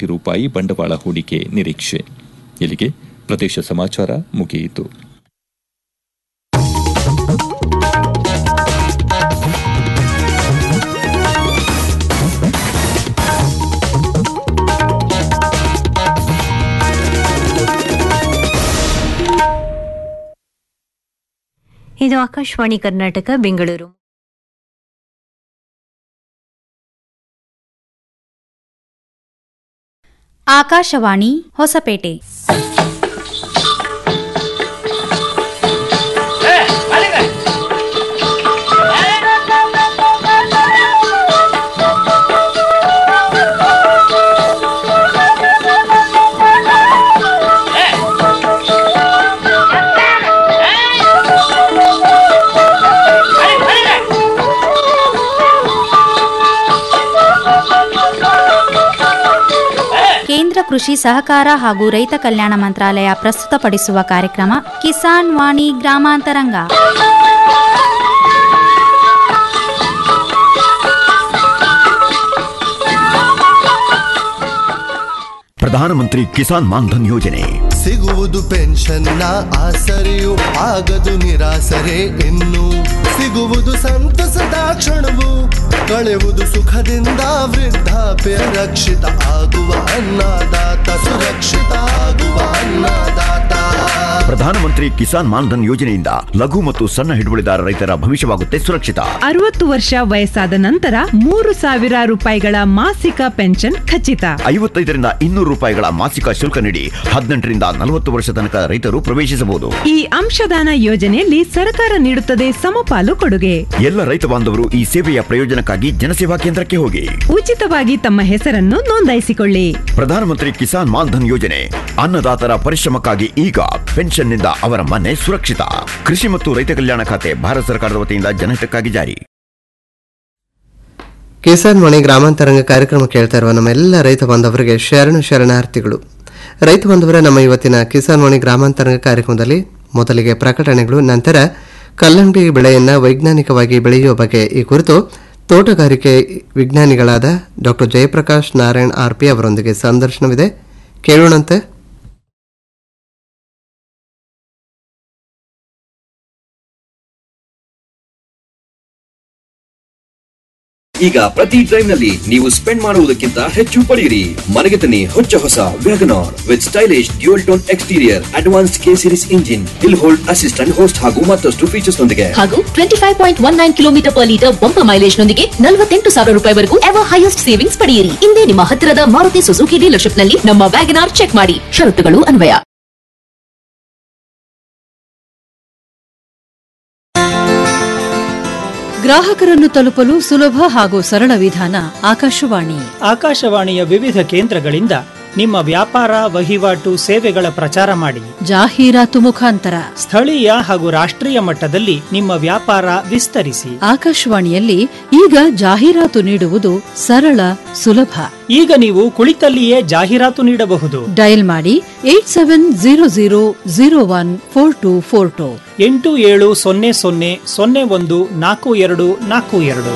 ಕೋಟಿ ರೂಪಾಯಿ ಬಂಡವಾಳ ಹೂಡಿಕೆ ನಿರೀಕ್ಷೆ ಇಲ್ಲಿಗೆ ಪ್ರದೇಶ ಸಮಾಚಾರ ಮುಗಿಯಿತು ಇದು ಆಕಾಶವಾಣಿ ಕರ್ನಾಟಕ ಬೆಂಗಳೂರು ಆಕಾಶವಾಣಿ ಹೊಸಪೇಟೆ ಕೇಂದ್ರ ಕೃಷಿ ಸಹಕಾರ ಹಾಗೂ ರೈತ ಕಲ್ಯಾಣ ಮಂತ್ರಾಲಯ ಪ್ರಸ್ತುತಪಡಿಸುವ ಕಾರ್ಯಕ್ರಮ ಕಿಸಾನ್ ವಾಣಿ ಗ್ರಾಮಾಂತರಂಗ ಪ್ರಧಾನಮಂತ್ರಿ ಕಿಸಾನ್ ಮಾನ್ಧನ್ ಯೋಜನೆ ಸಿಗುವುದು ಪೆನ್ಷನ್ನ ಆಸರೆಯು ಆಗದು ನಿರಾಸರೆ ಇನ್ನು ಸಿಗುವುದು ಸಂತಸದ ಕ್ಷಣವು ಕಳೆಯುವುದು ಸುಖದಿಂದ ವೃದ್ಧಾಪ್ಯ ರಕ್ಷಿತ ಆಗುವ ಅನ್ನದಾತ ಸುರಕ್ಷಿತ ಆಗುವ ಅನ್ನದಾತ ಪ್ರಧಾನಮಂತ್ರಿ ಕಿಸಾನ್ ಮಾನ್ಧನ್ ಯೋಜನೆಯಿಂದ ಲಘು ಮತ್ತು ಸಣ್ಣ ಹಿಡುವಳಿದಾರ ರೈತರ ಭವಿಷ್ಯವಾಗುತ್ತೆ ಸುರಕ್ಷಿತ ಅರವತ್ತು ವರ್ಷ ವಯಸ್ಸಾದ ನಂತರ ಮೂರು ಸಾವಿರ ರೂಪಾಯಿಗಳ ಮಾಸಿಕ ಪೆನ್ಷನ್ ಖಚಿತ ಐವತ್ತೈದರಿಂದ ಇನ್ನೂರು ರೂಪಾಯಿಗಳ ಮಾಸಿಕ ಶುಲ್ಕ ನೀಡಿ ಹದಿನೆಂಟರಿಂದ ನಲವತ್ತು ವರ್ಷ ತನಕ ರೈತರು ಪ್ರವೇಶಿಸಬಹುದು ಈ ಅಂಶದಾನ ಯೋಜನೆಯಲ್ಲಿ ಸರ್ಕಾರ ನೀಡುತ್ತದೆ ಸಮಪಾಲು ಕೊಡುಗೆ ಎಲ್ಲ ರೈತ ಬಾಂಧವರು ಈ ಸೇವೆಯ ಪ್ರಯೋಜನಕ್ಕಾಗಿ ಜನಸೇವಾ ಕೇಂದ್ರಕ್ಕೆ ಹೋಗಿ ಉಚಿತವಾಗಿ ತಮ್ಮ ಹೆಸರನ್ನು ನೋಂದಾಯಿಸಿಕೊಳ್ಳಿ ಪ್ರಧಾನಮಂತ್ರಿ ಕಿಸಾನ್ ಮಾನ್ಧನ್ ಯೋಜನೆ ಅನ್ನದಾತರ ಪರಿಶ್ರಮಕ್ಕಾಗಿ ಈಗ ಪೆನ್ಷನ್ನಿಂದ ಅವರ ಮನೆ ಸುರಕ್ಷಿತ ಕೃಷಿ ಮತ್ತು ರೈತ ಕಲ್ಯಾಣ ಖಾತೆ ಭಾರತ ಸರ್ಕಾರದ ವತಿಯಿಂದ ಜನಹಿತಕ್ಕಾಗಿ ಜಾರಿ ಕಿಸಾನ್ ವಾಣಿ ಗ್ರಾಮಾಂತರಂಗ ಕಾರ್ಯಕ್ರಮ ಕೇಳ್ತಾ ಇರುವ ನಮ್ಮ ಎಲ್ಲ ರೈತ ಬಾಂಧವರಿಗೆ ಶರಣು ಶರಣಾರ್ಥಿಗಳು ರೈತ ಬಾಂಧವರ ನಮ್ಮ ಇವತ್ತಿನ ಕಿಸಾನ್ ವಾಣಿ ಗ್ರಾಮಾಂತರಂಗ ಕಾರ್ಯಕ್ರಮದಲ್ಲಿ ಮೊದಲಿಗೆ ಪ್ರಕಟಣೆಗಳು ನಂತರ ಕಲ್ಲಂಗಡಿ ಬೆಳೆಯನ್ನು ವೈಜ್ಞಾನಿಕವಾಗಿ ಬೆಳೆಯುವ ಬಗ್ಗೆ ಈ ಕುರಿತು ತೋಟಗಾರಿಕೆ ವಿಜ್ಞಾನಿಗಳಾದ doctor Jayaprakash Narayan R P ಅವರೊಂದಿಗೆ ಸಂದರ್ಶನವಿದೆ ಕೇಳೋಣಂತೆ ಈಗ ಪ್ರತಿ ಡ್ರೈವ್ ನಲ್ಲಿ ನೀವು ಸ್ಪೆಂಡ್ ಮಾಡುವುದಕ್ಕಿಂತ ಹೆಚ್ಚು ಪಡೆಯಿರಿ ಮನೆಗೆ ತನ್ನಿ ಹೊಚ್ಚ ಹೊಸ WagonR with stylish dual tone exterior advanced K series engine hill hold assistant host ಹಾಗೂ ಮತ್ತಷ್ಟು ಫೀಚರ್ಸ್ ನೊಂದಿಗೆ ಹಾಗೂ twenty five point one nine kilometre per litre ಬಂಪ ಮೈಲೇಜ್ ನೊಂದಿಗೆ ನಲವತ್ತೆಂಟು ಸಾವಿರ ರೂಪಾಯಿವರೆಗೂ ಎವರ್ ಹೈಯೆಸ್ಟ್ ಸೇವಿಂಗ್ಸ್ ಪಡೆಯಿರಿ ಇಂದೇ ನಿಮ್ಮ ಹತ್ತಿರದ ಮಾರುತಿ ಸುಜುಕಿ ಡೀಲರ್ಶಿಪ್ ನಲ್ಲಿ ನಮ್ಮ ವ್ಯಾಗನಾರ್ ಚೆಕ್ ಮಾಡಿ ಷರತ್ತುಗಳು ಅನ್ವಯ ಗ್ರಾಹಕರನ್ನು ತಲುಪಲು ಸುಲಭ ಹಾಗೂ ಸರಳ ವಿಧಾನ ಆಕಾಶವಾಣಿ ಆಕಾಶವಾಣಿಯ ವಿವಿಧ ಕೇಂದ್ರಗಳಿಂದ ನಿಮ್ಮ ವ್ಯಾಪಾರ ವಹಿವಾಟು ಸೇವೆಗಳ ಪ್ರಚಾರ ಮಾಡಿ ಜಾಹೀರಾತು ಮುಖಾಂತರ ಸ್ಥಳೀಯ ಹಾಗೂ ರಾಷ್ಟ್ರೀಯ ಮಟ್ಟದಲ್ಲಿ ನಿಮ್ಮ ವ್ಯಾಪಾರ ವಿಸ್ತರಿಸಿ ಆಕಾಶವಾಣಿಯಲ್ಲಿ ಈಗ ಜಾಹೀರಾತು ನೀಡುವುದು ಸರಳ ಸುಲಭ ಈಗ ನೀವು ಕುಳಿತಲ್ಲಿಯೇ ಜಾಹೀರಾತು ನೀಡಬಹುದು ಡಯಲ್ ಮಾಡಿ eight seven zero zero zero one four two four two ಎಂಟು ಏಳು ಸೊನ್ನೆ ಸೊನ್ನೆ ಸೊನ್ನೆ ಒಂದು ನಾಲ್ಕು ಎರಡು ನಾಲ್ಕು ಎರಡು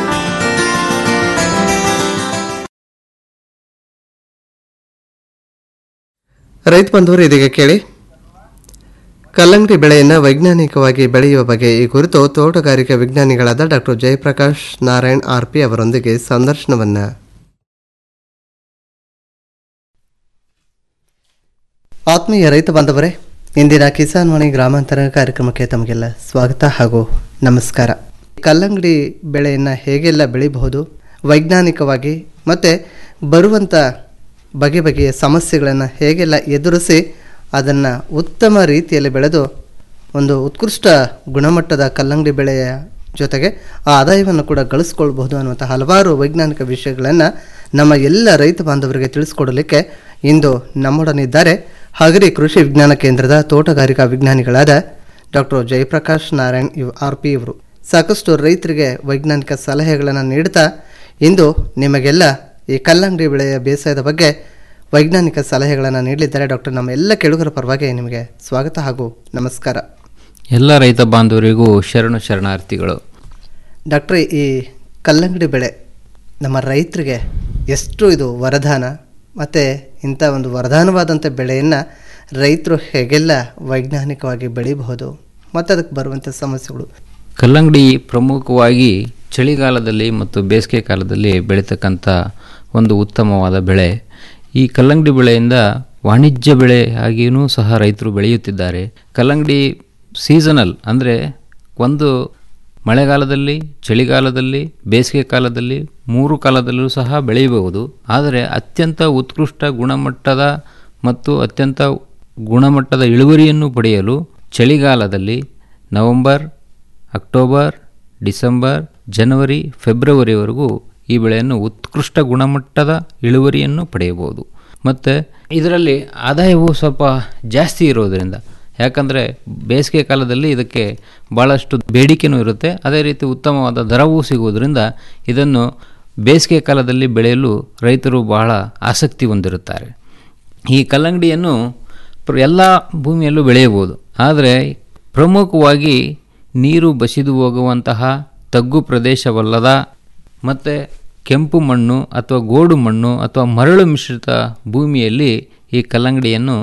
ರೈತ ಬಂಧುವರು ಇದೀಗ ಕೇಳಿ ಕಲ್ಲಂಗಡಿ ಬೆಳೆಯನ್ನು ವೈಜ್ಞಾನಿಕವಾಗಿ ಬೆಳೆಯುವ ಬಗ್ಗೆ ಈ ಕುರಿತು ತೋಟಗಾರಿಕೆ ವಿಜ್ಞಾನಿಗಳಾದ doctor Jayaprakash Narayan R P ಅವರೊಂದಿಗೆ ಸಂದರ್ಶನವನ್ನ ಆತ್ಮೀಯ ರೈತ ಬಾಂಧವರೇ ಇಂದಿನ ಕಿಸಾನ್ ವಾಣಿ ಗ್ರಾಮಾಂತರ ಕಾರ್ಯಕ್ರಮಕ್ಕೆ ತಮಗೆಲ್ಲ ಸ್ವಾಗತ ಹಾಗೂ ನಮಸ್ಕಾರ ಕಲ್ಲಂಗಡಿ ಬೆಳೆಯನ್ನು ಹೇಗೆಲ್ಲ ಬೆಳಿಬಹುದು ವೈಜ್ಞಾನಿಕವಾಗಿ ಮತ್ತು ಬರುವಂಥ ಬಗೆ ಬಗೆಯ ಸಮಸ್ಯೆಗಳನ್ನು ಹೇಗೆಲ್ಲ ಎದುರಿಸಿ ಅದನ್ನು ಉತ್ತಮ ರೀತಿಯಲ್ಲಿ ಬೆಳೆದು ಒಂದು ಉತ್ಕೃಷ್ಟ ಗುಣಮಟ್ಟದ ಕಲ್ಲಂಗಡಿ ಬೆಳೆಯ ಜೊತೆಗೆ ಆ ಆದಾಯವನ್ನು ಕೂಡ ಗಳಿಸ್ಕೊಳ್ಬಹುದು ಅನ್ನುವಂಥ ಹಲವಾರು ವೈಜ್ಞಾನಿಕ ವಿಷಯಗಳನ್ನು ನಮ್ಮ ಎಲ್ಲ ರೈತ ಬಾಂಧವರಿಗೆ ತಿಳಿಸ್ಕೊಡಲಿಕ್ಕೆ ಇಂದು ನಮ್ಮೊಡನಿದ್ದಾರೆ ಹಗರಿ ಕೃಷಿ ವಿಜ್ಞಾನ ಕೇಂದ್ರದ ತೋಟಗಾರಿಕಾ ವಿಜ್ಞಾನಿಗಳಾದ ಡಾಕ್ಟರ್ ಜಯಪ್ರಕಾಶ್ ನಾರಾಯಣ್ ಇವ್ ಆರ್ ಪಿ ಇವರು ಸಾಕಷ್ಟು ರೈತರಿಗೆ ವೈಜ್ಞಾನಿಕ ಸಲಹೆಗಳನ್ನು ನೀಡ್ತಾ ಇಂದು ನಿಮಗೆಲ್ಲ ಈ ಕಲ್ಲಂಗಡಿ ಬೆಳೆಯ ಬೇಸಾಯದ ಬಗ್ಗೆ ವೈಜ್ಞಾನಿಕ ಸಲಹೆಗಳನ್ನು ನೀಡಲಿದ್ದಾರೆ ಡಾಕ್ಟರ್ ನಮ್ಮ ಎಲ್ಲ ಕೆಳುಗರ ಪರವಾಗಿ ನಿಮಗೆ ಸ್ವಾಗತ ಹಾಗೂ ನಮಸ್ಕಾರ ಎಲ್ಲ ರೈತ ಬಾಂಧವರಿಗೂ ಶರಣು ಶರಣಾರ್ಥಿಗಳು ಡಾಕ್ಟ್ರೆ ಈ ಕಲ್ಲಂಗಡಿ ಬೆಳೆ ನಮ್ಮ ರೈತರಿಗೆ ಎಷ್ಟು ಇದು ವರದಾನ ಮತ್ತು ಇಂಥ ಒಂದು ವರದಾನವಾದಂಥ ಬೆಳೆಯನ್ನು ರೈತರು ಹೇಗೆಲ್ಲ ವೈಜ್ಞಾನಿಕವಾಗಿ ಬೆಳಿಬಹುದು ಮತ್ತು ಅದಕ್ಕೆ ಬರುವಂಥ ಸಮಸ್ಯೆಗಳು ಕಲ್ಲಂಗಡಿ ಪ್ರಮುಖವಾಗಿ ಚಳಿಗಾಲದಲ್ಲಿ ಮತ್ತು ಬೇಸಿಗೆ ಕಾಲದಲ್ಲಿ ಬೆಳೀತಕ್ಕಂಥ ಒಂದು ಉತ್ತಮವಾದ ಬೆಳೆ ಈ ಕಲ್ಲಂಗಡಿ ಬೆಳೆಯಿಂದ ವಾಣಿಜ್ಯ ಬೆಳೆ ಆಗಿಯೂ ಸಹ ರೈತರು ಬೆಳೆಯುತ್ತಿದ್ದಾರೆ ಕಲ್ಲಂಗಡಿ ಸೀಸನಲ್ ಅಂದರೆ ಒಂದು ಮಳೆಗಾಲದಲ್ಲಿ ಚಳಿಗಾಲದಲ್ಲಿ ಬೇಸಿಗೆ ಕಾಲದಲ್ಲಿ ಮೂರು ಕಾಲದಲ್ಲೂ ಸಹ ಬೆಳೆಯಬಹುದು ಆದರೆ ಅತ್ಯಂತ ಉತ್ಕೃಷ್ಟ ಗುಣಮಟ್ಟದ ಮತ್ತು ಅತ್ಯಂತ ಗುಣಮಟ್ಟದ ಇಳುವರಿಯನ್ನು ಪಡೆಯಲು ಚಳಿಗಾಲದಲ್ಲಿ ನವೆಂಬರ್ ಅಕ್ಟೋಬರ್ ಡಿಸೆಂಬರ್ ಜನವರಿ ಫೆಬ್ರವರಿವರೆಗೂ ಈ ಬೆಳೆಯನ್ನು ಉತ್ಕೃಷ್ಟ ಗುಣಮಟ್ಟದ ಇಳುವರಿಯನ್ನು ಪಡೆಯಬಹುದು ಮತ್ತು ಇದರಲ್ಲಿ ಆದಾಯವು ಸ್ವಲ್ಪ ಜಾಸ್ತಿ ಇರೋದರಿಂದ ಯಾಕಂದರೆ ಬೇಸಿಗೆ ಕಾಲದಲ್ಲಿ ಇದಕ್ಕೆ ಭಾಳಷ್ಟು ಬೇಡಿಕೆನೂ ಇರುತ್ತೆ ಅದೇ ರೀತಿ ಉತ್ತಮವಾದ ದರವೂ ಸಿಗುವುದರಿಂದ ಇದನ್ನು ಬೇಸಿಗೆ ಕಾಲದಲ್ಲಿ ಬೆಳೆಯಲು ರೈತರು ಬಹಳ ಆಸಕ್ತಿ ಹೊಂದಿರುತ್ತಾರೆ ಈ ಕಲ್ಲಂಗಡಿಯನ್ನು ಪ್ರ- ಎಲ್ಲ ಭೂಮಿಯಲ್ಲೂ ಬೆಳೆಯಬಹುದು ಆದರೆ ಪ್ರಮುಖವಾಗಿ ನೀರು ಬಸಿದು ಹೋಗುವಂತಹ ತಗ್ಗು ಪ್ರದೇಶವಲ್ಲದ ಮತ್ತು ಕೆಂಪು ಮಣ್ಣು ಅಥವಾ ಗೋಡು ಮಣ್ಣು ಅಥವಾ ಮರಳು ಮಿಶ್ರಿತ ಭೂಮಿಯಲ್ಲಿ ಈ ಕಲ್ಲಂಗಡಿಯನ್ನು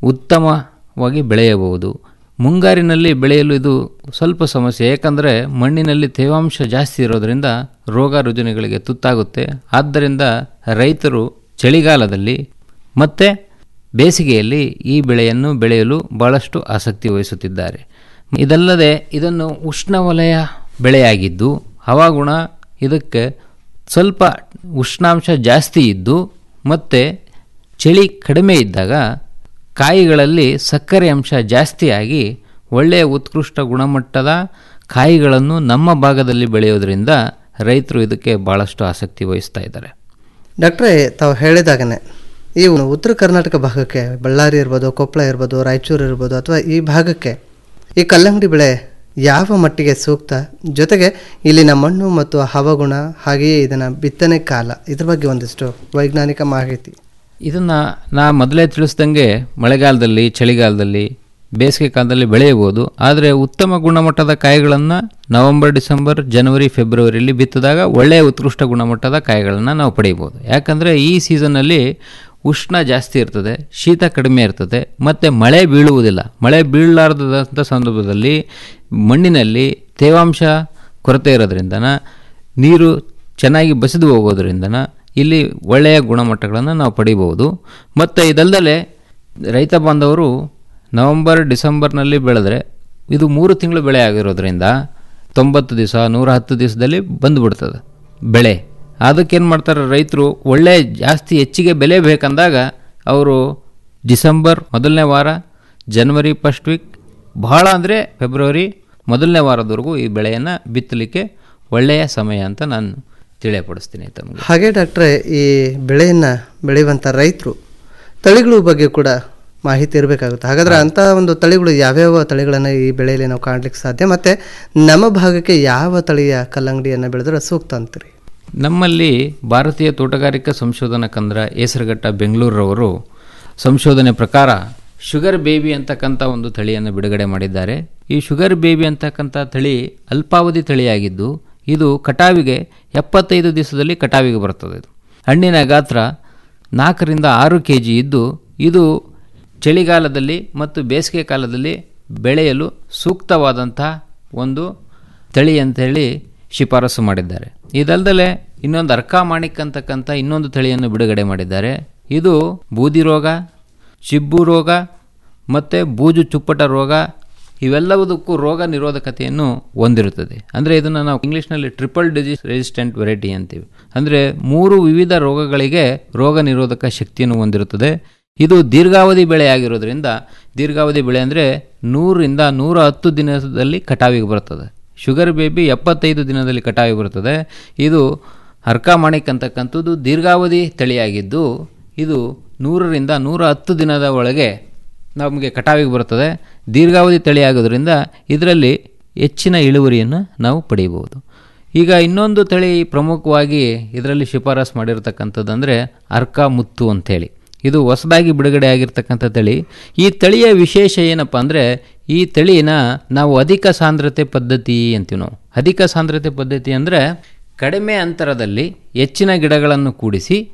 ಉತ್ತಮವಾಗಿ ಬೆಳೆಯಬಹುದು ಮುಂಗಾರಿನಲ್ಲಿ ಬೆಳೆಯಲು ಇದು ಸ್ವಲ್ಪ ಸಮಸ್ಯೆ ಏಕೆಂದರೆ ಮಣ್ಣಿನಲ್ಲಿ ತೇವಾಂಶ ಜಾಸ್ತಿ ಇರೋದರಿಂದ ರೋಗ ರುಜಿನಗಳಿಗೆ ತುತ್ತಾಗುತ್ತೆ ಆದ್ದರಿಂದ ರೈತರು ಚಳಿಗಾಲದಲ್ಲಿ ಮತ್ತು ಬೇಸಿಗೆಯಲ್ಲಿ ಈ ಬೆಳೆಯನ್ನು ಬೆಳೆಯಲು ಭಾಳಷ್ಟು ಆಸಕ್ತಿ ವಹಿಸುತ್ತಿದ್ದಾರೆ ಇದಲ್ಲದೆ ಇದನ್ನು ಉಷ್ಣವಲಯ ಬೆಳೆಯಾಗಿದ್ದು ಹವಾಗುಣ ಇದಕ್ಕೆ ಸ್ವಲ್ಪ ಉಷ್ಣಾಂಶ ಜಾಸ್ತಿ ಇದ್ದು ಮತ್ತು ಚಳಿ ಕಡಿಮೆ ಇದ್ದಾಗ ಕಾಯಿಗಳಲ್ಲಿ ಸಕ್ಕರೆ ಅಂಶ ಜಾಸ್ತಿಯಾಗಿ ಒಳ್ಳೆಯ ಉತ್ಕೃಷ್ಟ ಗುಣಮಟ್ಟದ ಕಾಯಿಗಳನ್ನು ನಮ್ಮ ಭಾಗದಲ್ಲಿ ಬೆಳೆಯೋದ್ರಿಂದ ರೈತರು ಇದಕ್ಕೆ ಭಾಳಷ್ಟು ಆಸಕ್ತಿ ವಹಿಸ್ತಾ ಇದ್ದಾರೆ ಡಾಕ್ಟ್ರೇ ತಾವು ಹೇಳಿದಾಗನೇ ಈ ಒಂದು ಉತ್ತರ ಕರ್ನಾಟಕ ಭಾಗಕ್ಕೆ ಬಳ್ಳಾರಿ ಇರ್ಬೋದು ಕೊಪ್ಪಳ ಇರ್ಬೋದು ರಾಯಚೂರು ಇರ್ಬೋದು ಅಥವಾ ಈ ಭಾಗಕ್ಕೆ ಈ ಕಲ್ಲಂಗಡಿ ಬೆಳೆ ಯಾವ ಮಟ್ಟಿಗೆ ಸೂಕ್ತ ಜೊತೆಗೆ ಇಲ್ಲಿನ ಮಣ್ಣು ಮತ್ತು ಹವಾಗುಣ ಹಾಗೆಯೇ ಇದನ್ನು ಬಿತ್ತನೆ ಕಾಲ ಇದ್ರ ಬಗ್ಗೆ ಒಂದಿಷ್ಟು ವೈಜ್ಞಾನಿಕ ಮಾಹಿತಿ ಇದನ್ನು ನಾ ಮೊದಲೇ ತಿಳಿಸ್ದಂಗೆ ಮಳೆಗಾಲದಲ್ಲಿ ಚಳಿಗಾಲದಲ್ಲಿ ಬೇಸಿಗೆ ಕಾಲದಲ್ಲಿ ಬೆಳೆಯಬಹುದು ಆದರೆ ಉತ್ತಮ ಗುಣಮಟ್ಟದ ಕಾಯಿಗಳನ್ನು ನವೆಂಬರ್ ಡಿಸೆಂಬರ್ ಜನವರಿ ಫೆಬ್ರವರಿಯಲ್ಲಿ ಬಿತ್ತಿದಾಗ ಒಳ್ಳೆಯ ಉತ್ಕೃಷ್ಟ ಗುಣಮಟ್ಟದ ಕಾಯಿಗಳನ್ನು ನಾವು ಪಡೆಯಬಹುದು ಯಾಕಂದರೆ ಈ ಸೀಸನ್ನಲ್ಲಿ ಉಷ್ಣ ಜಾಸ್ತಿ ಇರ್ತದೆ ಶೀತ ಕಡಿಮೆ ಇರ್ತದೆ ಮತ್ತು ಮಳೆ ಬೀಳುವುದಿಲ್ಲ ಮಳೆ ಬೀಳಲಾರ್ದಂಥ ಸಂದರ್ಭದಲ್ಲಿ ಮಣ್ಣಿನಲ್ಲಿ ತೇವಾಂಶ ಕೊರತೆ ಇರೋದ್ರಿಂದನ ನೀರು ಚೆನ್ನಾಗಿ ಬಸಿದು ಹೋಗೋದ್ರಿಂದನ ಇಲ್ಲಿ ಒಳ್ಳೆಯ ಗುಣಮಟ್ಟಗಳನ್ನು ನಾವು ಪಡಿಬೋದು ಮತ್ತು ಇದಲ್ಲದೆ ರೈತ ಬಾಂಧವರು ನವೆಂಬರ್ ಡಿಸೆಂಬರ್ನಲ್ಲಿ ಬೆಳೆದ್ರೆ ಇದು ಮೂರು ತಿಂಗಳು ಬೆಳೆ ಆಗಿರೋದ್ರಿಂದ ತೊಂಬತ್ತು ದಿವಸ ನೂರ ಹತ್ತು ದಿವಸದಲ್ಲಿ ಬಂದುಬಿಡ್ತದೆ ಬೆಳೆ ಅದಕ್ಕೇನು ಮಾಡ್ತಾರೆ ರೈತರು ಒಳ್ಳೆ ಜಾಸ್ತಿ ಹೆಚ್ಚಿಗೆ ಬೆಲೆ ಬೇಕಂದಾಗ ಅವರು ಡಿಸೆಂಬರ್ ಮೊದಲನೇ ವಾರ ಜನವರಿ ಫಸ್ಟ್ ವೀಕ್ ಬಹಳ ಅಂದರೆ ಫೆಬ್ರವರಿ ಮೊದಲನೇ ವಾರದವರೆಗೂ ಈ ಬೆಳೆಯನ್ನು ಬಿತ್ತಲಿಕ್ಕೆ ಒಳ್ಳೆಯ ಸಮಯ ಅಂತ ನಾನು ತಿಳಿಯಪಡಿಸ್ತೀನಿ ತಮಗೆ ಹಾಗೆ ಡಾಕ್ಟ್ರೇ ಈ ಬೆಳೆಯನ್ನು ಬೆಳೆಯುವಂಥ ರೈತರು ತಳಿಗಳ ಬಗ್ಗೆ ಕೂಡ ಮಾಹಿತಿ ಇರಬೇಕಾಗುತ್ತೆ ಹಾಗಾದರೆ ಅಂಥ ಒಂದು ತಳಿಗಳು ಯಾವ್ಯಾವ ತಳಿಗಳನ್ನು ಈ ಬೆಳೆಯಲ್ಲಿ ನಾವು ಕಾಣಲಿಕ್ಕೆ ಸಾಧ್ಯ ಮತ್ತು ನಮ್ಮ ಭಾಗಕ್ಕೆ ಯಾವ ತಳಿಯ ಕಲ್ಲಂಗಡಿಯನ್ನು ಬೆಳೆದ್ರೆ ಸೂಕ್ತ ಅಂತೀರಿ ನಮ್ಮಲ್ಲಿ ಭಾರತೀಯ ತೋಟಗಾರಿಕಾ ಸಂಶೋಧನಾ ಕೇಂದ್ರ ಹೆಸರುಘಟ್ಟ ಬೆಂಗಳೂರವರು ಸಂಶೋಧನೆ ಪ್ರಕಾರ ಶುಗರ್ ಬೇಬಿ ಅಂತಕ್ಕಂಥ ಒಂದು ತಳಿಯನ್ನು ಬಿಡುಗಡೆ ಮಾಡಿದ್ದಾರೆ ಈ ಶುಗರ್ ಬೇಬಿ ಅಂತಕ್ಕಂಥ ತಳಿ ಅಲ್ಪಾವಧಿ ತಳಿಯಾಗಿದ್ದು ಇದು ಕಟಾವಿಗೆ ಎಪ್ಪತ್ತೈದು ದಿವಸದಲ್ಲಿ ಕಟಾವಿಗೆ ಬರ್ತದೆ ಇದು ಹಣ್ಣಿನ ಗಾತ್ರ ನಾಲ್ಕರಿಂದ ಆರು ಕೆ ಜಿ ಇದ್ದು ಇದು ಚಳಿಗಾಲದಲ್ಲಿ ಮತ್ತು ಬೇಸಿಗೆ ಕಾಲದಲ್ಲಿ ಬೆಳೆಯಲು ಸೂಕ್ತವಾದಂಥ ಒಂದು ತಳಿ ಅಂತೇಳಿ ಶಿಫಾರಸು ಮಾಡಿದ್ದಾರೆ ಇದಲ್ಲದೆ ಇನ್ನೊಂದು ಅರ್ಕಾಮಾಣಿಕ್ ಅಂತಕ್ಕಂಥ ಇನ್ನೊಂದು ತಳಿಯನ್ನು ಬಿಡುಗಡೆ ಮಾಡಿದ್ದಾರೆ ಇದು ಬೂದಿ ರೋಗ ಚಿಬ್ಬು ರೋಗ ಮತ್ತು ಬೂಜು ಚುಪ್ಪಟ ರೋಗ ಇವೆಲ್ಲದಕ್ಕೂ ರೋಗ ನಿರೋಧಕತೆಯನ್ನು ಹೊಂದಿರುತ್ತದೆ ಅಂದರೆ ಇದನ್ನು ನಾವು ಇಂಗ್ಲೀಷ್ನಲ್ಲಿ ಟ್ರಿಪಲ್ ಡಿಸೀಸ್ ರೆಸಿಸ್ಟೆಂಟ್ ವೆರೈಟಿ ಅಂತೀವಿ ಅಂದರೆ ಮೂರು ವಿವಿಧ ರೋಗಗಳಿಗೆ ರೋಗ ನಿರೋಧಕ ಶಕ್ತಿಯನ್ನು ಹೊಂದಿರುತ್ತದೆ ಇದು ದೀರ್ಘಾವಧಿ ಬೆಳೆ ಆಗಿರೋದ್ರಿಂದ ದೀರ್ಘಾವಧಿ ಬೆಳೆ ಅಂದರೆ ನೂರರಿಂದ ನೂರ ಹತ್ತು ದಿನದಲ್ಲಿ ಕಟಾವಿಗೆ ಬರ್ತದೆ ಶುಗರ್ ಬೇಬಿ ಎಪ್ಪತ್ತೈದು ದಿನದಲ್ಲಿ ಕಟಾವಿಗೆ ಬರ್ತದೆ ಇದು ಅರ್ಕಾಮಾಣಿಕ್ ಅಂತಕ್ಕಂಥದ್ದು ದೀರ್ಘಾವಧಿ ತಳಿಯಾಗಿದ್ದು ಇದು ನೂರರಿಂದ ನೂರ ಹತ್ತು ದಿನದ ಒಳಗೆ ನಮಗೆ ಕಟಾವಿಗೆ ಬರ್ತದೆ ದೀರ್ಘಾವಧಿ ತಳಿ ಆಗೋದ್ರಿಂದ ಇದರಲ್ಲಿ ಹೆಚ್ಚಿನ ಇಳುವರಿಯನ್ನು ನಾವು ಪಡೆಯಬಹುದು ಈಗ ಇನ್ನೊಂದು ತಳಿ ಪ್ರಮುಖವಾಗಿ ಇದರಲ್ಲಿ ಶಿಫಾರಸು ಮಾಡಿರ್ತಕ್ಕಂಥದ್ದು ಅಂದರೆ ಅರ್ಕಾ ಮುತ್ತು ಅಂಥೇಳಿ ಇದು ಹೊಸದಾಗಿ ಬಿಡುಗಡೆ ಆಗಿರ್ತಕ್ಕಂಥ ತಳಿ ಈ ತಳಿಯ ವಿಶೇಷ ಏನಪ್ಪ ಅಂದರೆ ಈ ತಳಿನ ನಾವು ಅಧಿಕ ಸಾಂದ್ರತೆ ಪದ್ಧತಿ ಅಂತೀವಿ ನಾವು ಅಧಿಕ ಸಾಂದ್ರತೆ ಪದ್ಧತಿ ಅಂದರೆ ಕಡಿಮೆ ಅಂತರದಲ್ಲಿ ಹೆಚ್ಚಿನ ಗಿಡಗಳನ್ನು ಕೂಡಿಸಿ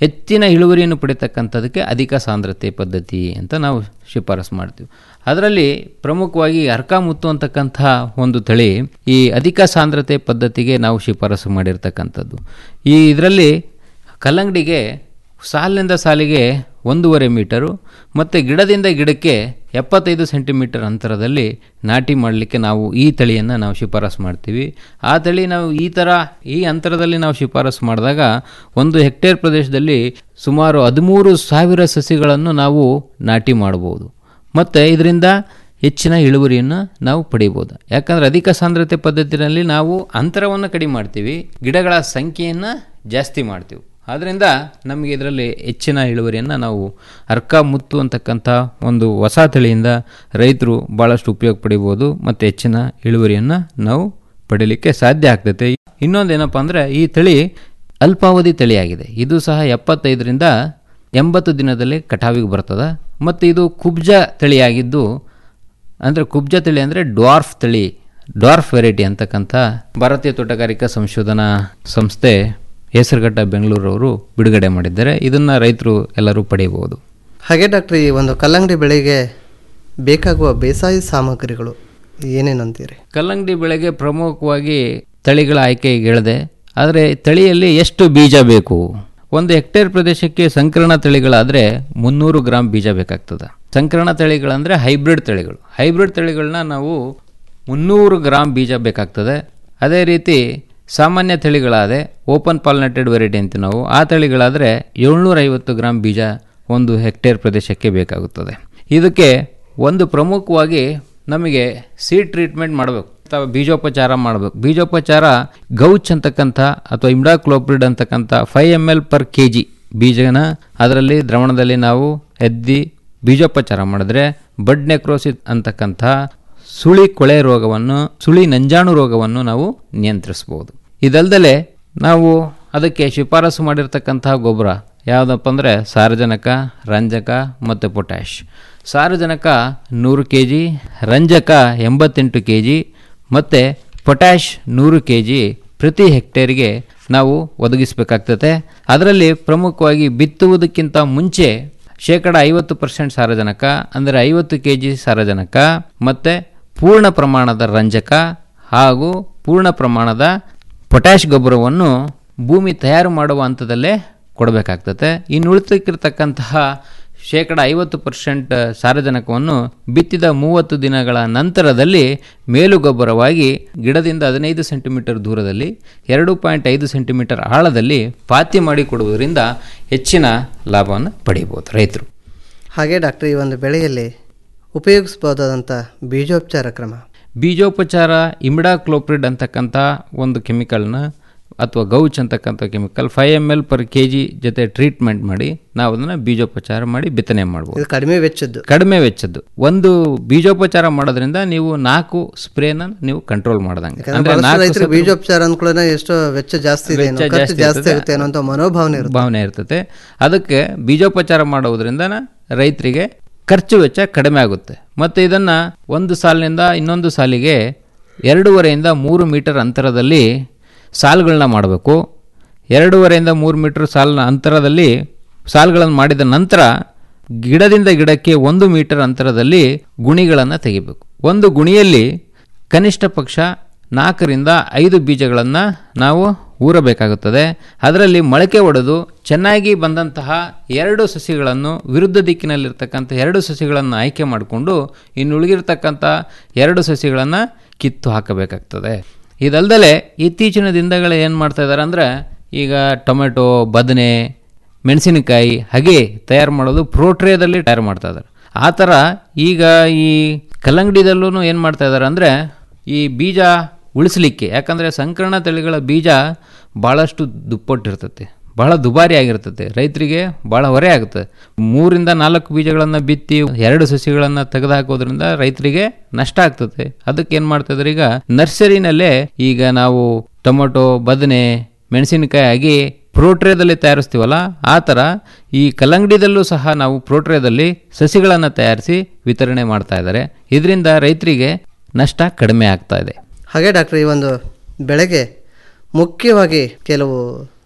ಹೆಚ್ಚಿನ ಇಳುವರಿಯನ್ನು ಪಡಿತಕ್ಕಂಥದಕ್ಕೆ ಅಧಿಕ ಸಾಂದ್ರತೆ ಪದ್ಧತಿ ಅಂತ ನಾವು ಶಿಫಾರಸು ಮಾಡ್ತೀವಿ ಅದರಲ್ಲಿ ಪ್ರಮುಖವಾಗಿ ಅರ್ಕಾಮುತ್ತು ಅಂತಕ್ಕಂಥ ಒಂದು ತಳಿ ಈ ಅಧಿಕ ಸಾಂದ್ರತೆ ಪದ್ಧತಿಗೆ ನಾವು ಶಿಫಾರಸು ಮಾಡಿರ್ತಕ್ಕಂಥದ್ದು ಈ ಇದರಲ್ಲಿ ಕಲ್ಲಂಗಡಿಗೆ ಸಾಲಿನಿಂದ ಸಾಲಿಗೆ ಒಂದೂವರೆ ಮೀಟರು ಮತ್ತು ಗಿಡದಿಂದ ಗಿಡಕ್ಕೆ ಎಪ್ಪತ್ತೈದು ಸೆಂಟಿಮೀಟರ್ ಅಂತರದಲ್ಲಿ ನಾಟಿ ಮಾಡಲಿಕ್ಕೆ ನಾವು ಈ ತಳಿಯನ್ನು ನಾವು ಶಿಫಾರಸು ಮಾಡ್ತೀವಿ ಆ ತಳಿ ನಾವು ಈ ಥರ ಈ ಅಂತರದಲ್ಲಿ ನಾವು ಶಿಫಾರಸು ಮಾಡಿದಾಗ ಒಂದು ಹೆಕ್ಟೇರ್ ಪ್ರದೇಶದಲ್ಲಿ ಸುಮಾರು ಹದಿಮೂರು ಸಾವಿರ ಸಸಿಗಳನ್ನು ನಾವು ನಾಟಿ ಮಾಡ್ಬೋದು ಮತ್ತು ಇದರಿಂದ ಹೆಚ್ಚಿನ ಇಳುವರಿಯನ್ನು ನಾವು ಪಡಿಬೋದು ಯಾಕಂದರೆ ಅಧಿಕ ಸಾಂದ್ರತೆ ಪದ್ಧತಿಯಲ್ಲಿ ನಾವು ಅಂತರವನ್ನು ಕಡಿಮೆ ಮಾಡ್ತೀವಿ ಗಿಡಗಳ ಸಂಖ್ಯೆಯನ್ನು ಜಾಸ್ತಿ ಮಾಡ್ತೀವಿ ಆದ್ದರಿಂದ ನಮಗೆ ಇದರಲ್ಲಿ ಹೆಚ್ಚಿನ ಇಳುವರಿಯನ್ನು ನಾವು ಅರ್ಕ ಮುತ್ತು ಅಂತಕ್ಕಂಥ ಒಂದು ಹೊಸ ತಳಿಯಿಂದ ರೈತರು ಭಾಳಷ್ಟು ಉಪಯೋಗ ಪಡಿಬೋದು ಮತ್ತು ಹೆಚ್ಚಿನ ಇಳುವರಿಯನ್ನು ನಾವು ಪಡೀಲಿಕ್ಕೆ ಸಾಧ್ಯ ಆಗ್ತೈತೆ ಇನ್ನೊಂದೇನಪ್ಪ ಅಂದರೆ ಈ ತಳಿ ಅಲ್ಪಾವಧಿ ತಳಿಯಾಗಿದೆ ಇದು ಸಹ ಎಪ್ಪತ್ತೈದರಿಂದ ಎಂಬತ್ತು ದಿನದಲ್ಲಿ ಕಟಾವಿಗೆ ಬರ್ತದೆ ಮತ್ತು ಇದು ಕುಬ್ಜ ತಳಿಯಾಗಿದ್ದು ಅಂದರೆ ಕುಬ್ಜ ತಳಿ ಅಂದರೆ ಡ್ವಾರ್ಫ್ ತಳಿ ಡ್ವಾರ್ಫ್ ವೆರೈಟಿ ಅಂತಕ್ಕಂಥ ಭಾರತೀಯ ತೋಟಗಾರಿಕಾ ಸಂಶೋಧನಾ ಸಂಸ್ಥೆ ಹೆಸರುಘಟ್ಟ ಬೆಂಗಳೂರವರು ಬಿಡುಗಡೆ ಮಾಡಿದ್ದಾರೆ ಇದನ್ನು ರೈತರು ಎಲ್ಲರೂ ಪಡೆಯಬಹುದು ಹಾಗೆ ಡಾಕ್ಟ್ರ್ ಈ ಒಂದು ಕಲ್ಲಂಗಡಿ ಬೆಳೆಗೆ ಬೇಕಾಗುವ ಬೇಸಾಯ ಸಾಮಗ್ರಿಗಳು ಏನೇನಂತೀರಿ ಕಲ್ಲಂಗಡಿ ಬೆಳೆಗೆ ಪ್ರಮುಖವಾಗಿ ತಳಿಗಳ ಆಯ್ಕೆ ಹೇಳಿದೆ ಆದರೆ ತಳಿಯಲ್ಲಿ ಎಷ್ಟು ಬೀಜ ಬೇಕು ಒಂದು ಹೆಕ್ಟೇರ್ ಪ್ರದೇಶಕ್ಕೆ ಸಂಕರಣ ತಳಿಗಳಾದರೆ ಮುನ್ನೂರು ಗ್ರಾಮ್ ಬೀಜ ಬೇಕಾಗ್ತದೆ ಸಂಕರಣ ತಳಿಗಳಂದರೆ ಹೈಬ್ರಿಡ್ ತಳಿಗಳು ಹೈಬ್ರಿಡ್ ತಳಿಗಳನ್ನ ನಾವು ಮುನ್ನೂರು ಗ್ರಾಮ್ ಬೀಜ ಬೇಕಾಗ್ತದೆ ಅದೇ ರೀತಿ ಸಾಮಾನ್ಯ ತಳಿಗಳಾದರೆ ಓಪನ್ ಪಾಲ್ನೆಟೆಡ್ ವೆರೈಟಿ ಅಂತ ನಾವು ಆ ತಳಿಗಳಾದರೆ ಏಳ್ನೂರೈವತ್ತು ಗ್ರಾಮ್ ಬೀಜ ಒಂದು ಹೆಕ್ಟೇರ್ ಪ್ರದೇಶಕ್ಕೆ ಬೇಕಾಗುತ್ತದೆ ಇದಕ್ಕೆ ಒಂದು ಪ್ರಮುಖವಾಗಿ ನಮಗೆ ಸೀಡ್ ಟ್ರೀಟ್ಮೆಂಟ್ ಮಾಡಬೇಕು ಅಥವಾ ಬೀಜೋಪಚಾರ ಮಾಡಬೇಕು ಬೀಜೋಪಚಾರ ಗೌಚ್ ಅಂತಕ್ಕಂಥ ಅಥವಾ ಇಮ್ಡಾಕ್ಲೋಪ್ರಿಡ್ ಅಂತಕ್ಕಂಥ five M L per K G ಬೀಜನ ಅದರಲ್ಲಿ ದ್ರವಣದಲ್ಲಿ ನಾವು ಎದ್ದಿ ಬೀಜೋಪಚಾರ ಮಾಡಿದ್ರೆ ಬಡ್ ನೆಕ್ರೋಸಿಸ್ ಅಂತಕ್ಕಂಥ ಸುಳಿ ಕೊಳೆ ರೋಗವನ್ನು ಸುಳಿ ನಂಜಾಣು ರೋಗವನ್ನು ನಾವು ನಿಯಂತ್ರಿಸ್ಬೋದು ಇದಲ್ದಲೆ ನಾವು ಅದಕ್ಕೆ ಶಿಫಾರಸು ಮಾಡಿರ್ತಕ್ಕಂಥ ಗೊಬ್ಬರ ಯಾವುದಪ್ಪ ಅಂದರೆ ಸಾರಜನಕ ರಂಜಕ ಮತ್ತು ಪೊಟ್ಯಾಷ್ ಸಾರಜನಕ ನೂರು ಕೆ ಜಿ ರಂಜಕ ಎಂಬತ್ತೆಂಟು ಕೆ ಜಿ ಮತ್ತು ಪೊಟ್ಯಾಷ್ ನೂರು ಕೆ ಜಿ ಪ್ರತಿ ಹೆಕ್ಟೇರ್ಗೆ ನಾವು ಒದಗಿಸಬೇಕಾಗ್ತದೆ ಅದರಲ್ಲಿ ಪ್ರಮುಖವಾಗಿ ಬಿತ್ತುವುದಕ್ಕಿಂತ ಮುಂಚೆ ಶೇಕಡ ಐವತ್ತು ಪರ್ಸೆಂಟ್ ಸಾರಜನಕ ಅಂದರೆ ಐವತ್ತು ಕೆ ಜಿ ಸಾರಜನಕ ಮತ್ತು ಪೂರ್ಣ ಪ್ರಮಾಣದ ರಂಜಕ ಹಾಗೂ ಪೂರ್ಣ ಪ್ರಮಾಣದ ಪೊಟ್ಯಾಷ್ ಗೊಬ್ಬರವನ್ನು ಭೂಮಿ ತಯಾರು ಮಾಡುವ ಹಂತದಲ್ಲೇ ಕೊಡಬೇಕಾಗ್ತದೆ ಇನ್ನು ಉಳಿತಕ್ಕಿರ್ತಕ್ಕಂತಹ ಶೇಕಡ ಐವತ್ತು ಪರ್ಸೆಂಟ್ ಸಾರಜನಕವನ್ನು ಬಿತ್ತಿದ ಮೂವತ್ತು ದಿನಗಳ ನಂತರದಲ್ಲಿ ಮೇಲುಗೊಬ್ಬರವಾಗಿ ಗಿಡದಿಂದ ಹದಿನೈದು ಸೆಂಟಿಮೀಟರ್ ದೂರದಲ್ಲಿ ಎರಡು ಪಾಯಿಂಟ್ ಐದು ಸೆಂಟಿಮೀಟರ್ ಆಳದಲ್ಲಿ ಪಾತಿ ಮಾಡಿ ಕೊಡುವುದರಿಂದ ಹೆಚ್ಚಿನ ಲಾಭವನ್ನು ಪಡೆಯಬಹುದು ರೈತರು ಹಾಗೆ ಡಾಕ್ಟರ್ ಈ ಒಂದು ಬೆಳೆಯಲ್ಲಿ ಉಪಯೋಗಿಸಬಹುದಾದಂಥ ಬೀಜೋಪಚಾರ ಕ್ರಮ ಬೀಜೋಪಚಾರ ಇಮಿಡಾಕ್ಲೋಪ್ರಿಡ್ ಅಂತಕ್ಕಂಥ ಒಂದು ಕೆಮಿಕಲ್ನ ಅಥವಾ ಗೌಚ್ ಅಂತಕ್ಕಂಥ chemical five M L per K G ಜೊತೆ ಟ್ರೀಟ್ಮೆಂಟ್ ಮಾಡಿ ನಾವು ಅದನ್ನು ಬೀಜೋಪಚಾರ ಮಾಡಿ ಬಿತ್ತನೆ ಮಾಡ್ಬೋದು ಇದು ಕಡಿಮೆ ವೆಚ್ಚದ್ದು ಕಡಿಮೆ ವೆಚ್ಚದ್ದು ಒಂದು ಬೀಜೋಪಚಾರ ಮಾಡೋದ್ರಿಂದ ನೀವು ನಾಲ್ಕು ಸ್ಪ್ರೇನ ನೀವು ಕಂಟ್ರೋಲ್ ಮಾಡ್ದಂಗೆ ಯಾಕಂದ್ರೆ ಅಂದ್ರೆ ಬಹಳಷ್ಟು ನಾಲ್ಕು ರೈತರು ಸತಿ- ಬೀಜೋಪಚಾರ ಅಂದ್ಕೊಳ್ಳೋಣ ಎಷ್ಟೋ ವೆಚ್ಚ ಜಾಸ್ತಿ ಇದೆ ಏನೋ, ವೆಚ್ಚ ಖರ್ಚು ಜಾಸ್ತಿ ಜಾಸ್ತಿ ಇರ್ತದೆ. ಆಗುತ್ತೆ ಅನ್ನೋ ಮನೋಭಾವನೆ ಇರುತ್ತೆ ಭಾವನೆ ಇರ್ತದೆ ಅದಕ್ಕೆ ಬೀಜೋಪಚಾರ ಮಾಡೋದ್ರಿಂದ ರೈತರಿಗೆ ಖರ್ಚು ವೆಚ್ಚ ಕಡಿಮೆ ಆಗುತ್ತೆ ಮತ್ತು ಇದನ್ನು ಒಂದು ಸಾಲಿನಿಂದ ಇನ್ನೊಂದು ಸಾಲಿಗೆ ಎರಡೂವರೆಯಿಂದ ಮೂರು ಮೀಟರ್ ಅಂತರದಲ್ಲಿ ಸಾಲುಗಳನ್ನ ಮಾಡಬೇಕು ಎರಡೂವರೆಯಿಂದ ಮೂರು ಮೀಟರ್ ಸಾಲಿನ ಅಂತರದಲ್ಲಿ ಸಾಲುಗಳನ್ನು ಮಾಡಿದ ನಂತರ ಗಿಡದಿಂದ ಗಿಡಕ್ಕೆ ಒಂದು ಮೀಟರ್ ಅಂತರದಲ್ಲಿ ಗುಣಿಗಳನ್ನು ತೆಗಿಬೇಕು ಒಂದು ಗುಣಿಯಲ್ಲಿ ಕನಿಷ್ಠ ಪಕ್ಷ ನಾಲ್ಕರಿಂದ ಐದು ಬೀಜಗಳನ್ನು ನಾವು ಊರಬೇಕಾಗುತ್ತದೆ ಅದರಲ್ಲಿ ಮೊಳಕೆ ಒಡೆದು ಚೆನ್ನಾಗಿ ಬಂದಂತಹ ಎರಡು ಸಸಿಗಳನ್ನು ವಿರುದ್ಧ ದಿಕ್ಕಿನಲ್ಲಿರ್ತಕ್ಕಂಥ ಎರಡು ಸಸಿಗಳನ್ನು ಆಯ್ಕೆ ಮಾಡಿಕೊಂಡು ಇನ್ನು ಉಳಿಗಿರ್ತಕ್ಕಂಥ ಎರಡು ಸಸಿಗಳನ್ನು ಕಿತ್ತು ಹಾಕಬೇಕಾಗ್ತದೆ ಇದಲ್ದಲೆ ಇತ್ತೀಚಿನ ದಿನಗಳು ಏನು ಮಾಡ್ತಾ ಇದ್ದಾರೆ ಅಂದರೆ ಈಗ ಟೊಮೆಟೊ ಬದನೆ ಮೆಣಸಿನಕಾಯಿ ಹಾಗೆ ತಯಾರು ಮಾಡೋದು ಪ್ರೋಟ್ರೇದಲ್ಲಿ ತಯಾರು ಮಾಡ್ತಾ ಇದ್ದಾರೆ ಆ ಥರ ಈಗ ಈ ಕಲ್ಲಂಗಡಿದಲ್ಲೂ ಏನು ಮಾಡ್ತಾ ಇದ್ದಾರೆ ಅಂದರೆ ಈ ಬೀಜ ಉಳಿಸ್ಲಿಕ್ಕೆ ಯಾಕಂದರೆ ಸಂಕರಣ ತಳಿಗಳ ಬೀಜ ಭಾಳಷ್ಟು ದುಪ್ಪಟ್ಟಿರ್ತತೆ ಬಹಳ ದುಬಾರಿ ಆಗಿರ್ತದೆ ರೈತರಿಗೆ ಭಾಳ ಹೊರೆ ಆಗುತ್ತೆ ಮೂರಿಂದ ನಾಲ್ಕು ಬೀಜಗಳನ್ನು ಬಿತ್ತಿ ಎರಡು ಸಸಿಗಳನ್ನು ತೆಗೆದು ಹಾಕೋದ್ರಿಂದ ರೈತರಿಗೆ ನಷ್ಟ ಆಗ್ತದೆ ಅದಕ್ಕೆ ಏನು ಮಾಡ್ತಿದ್ದಾರೆ ಈಗ ನರ್ಸರಿನಲ್ಲೇ ಈಗ ನಾವು ಟೊಮೊಟೊ ಬದನೆ ಮೆಣಸಿನಕಾಯಿ ಆಗಿ ಪ್ರೋಟ್ರೇದಲ್ಲಿ ತಯಾರಿಸ್ತೀವಲ್ಲ ಆ ಥರ ಈ ಕಲ್ಲಂಗಡಿದಲ್ಲೂ ಸಹ ನಾವು ಪ್ರೋಟ್ರೇದಲ್ಲಿ ಸಸಿಗಳನ್ನು ತಯಾರಿಸಿ ವಿತರಣೆ ಮಾಡ್ತಾ ಇದ್ದಾರೆ ಇದರಿಂದ ರೈತರಿಗೆ ನಷ್ಟ ಕಡಿಮೆ ಆಗ್ತಾ ಇದೆ ಹಾಗೆ ಡಾಕ್ಟರ್ ಈ ಒಂದು ಬೆಳೆಗೆ ಮುಖ್ಯವಾಗಿ ಕೆಲವು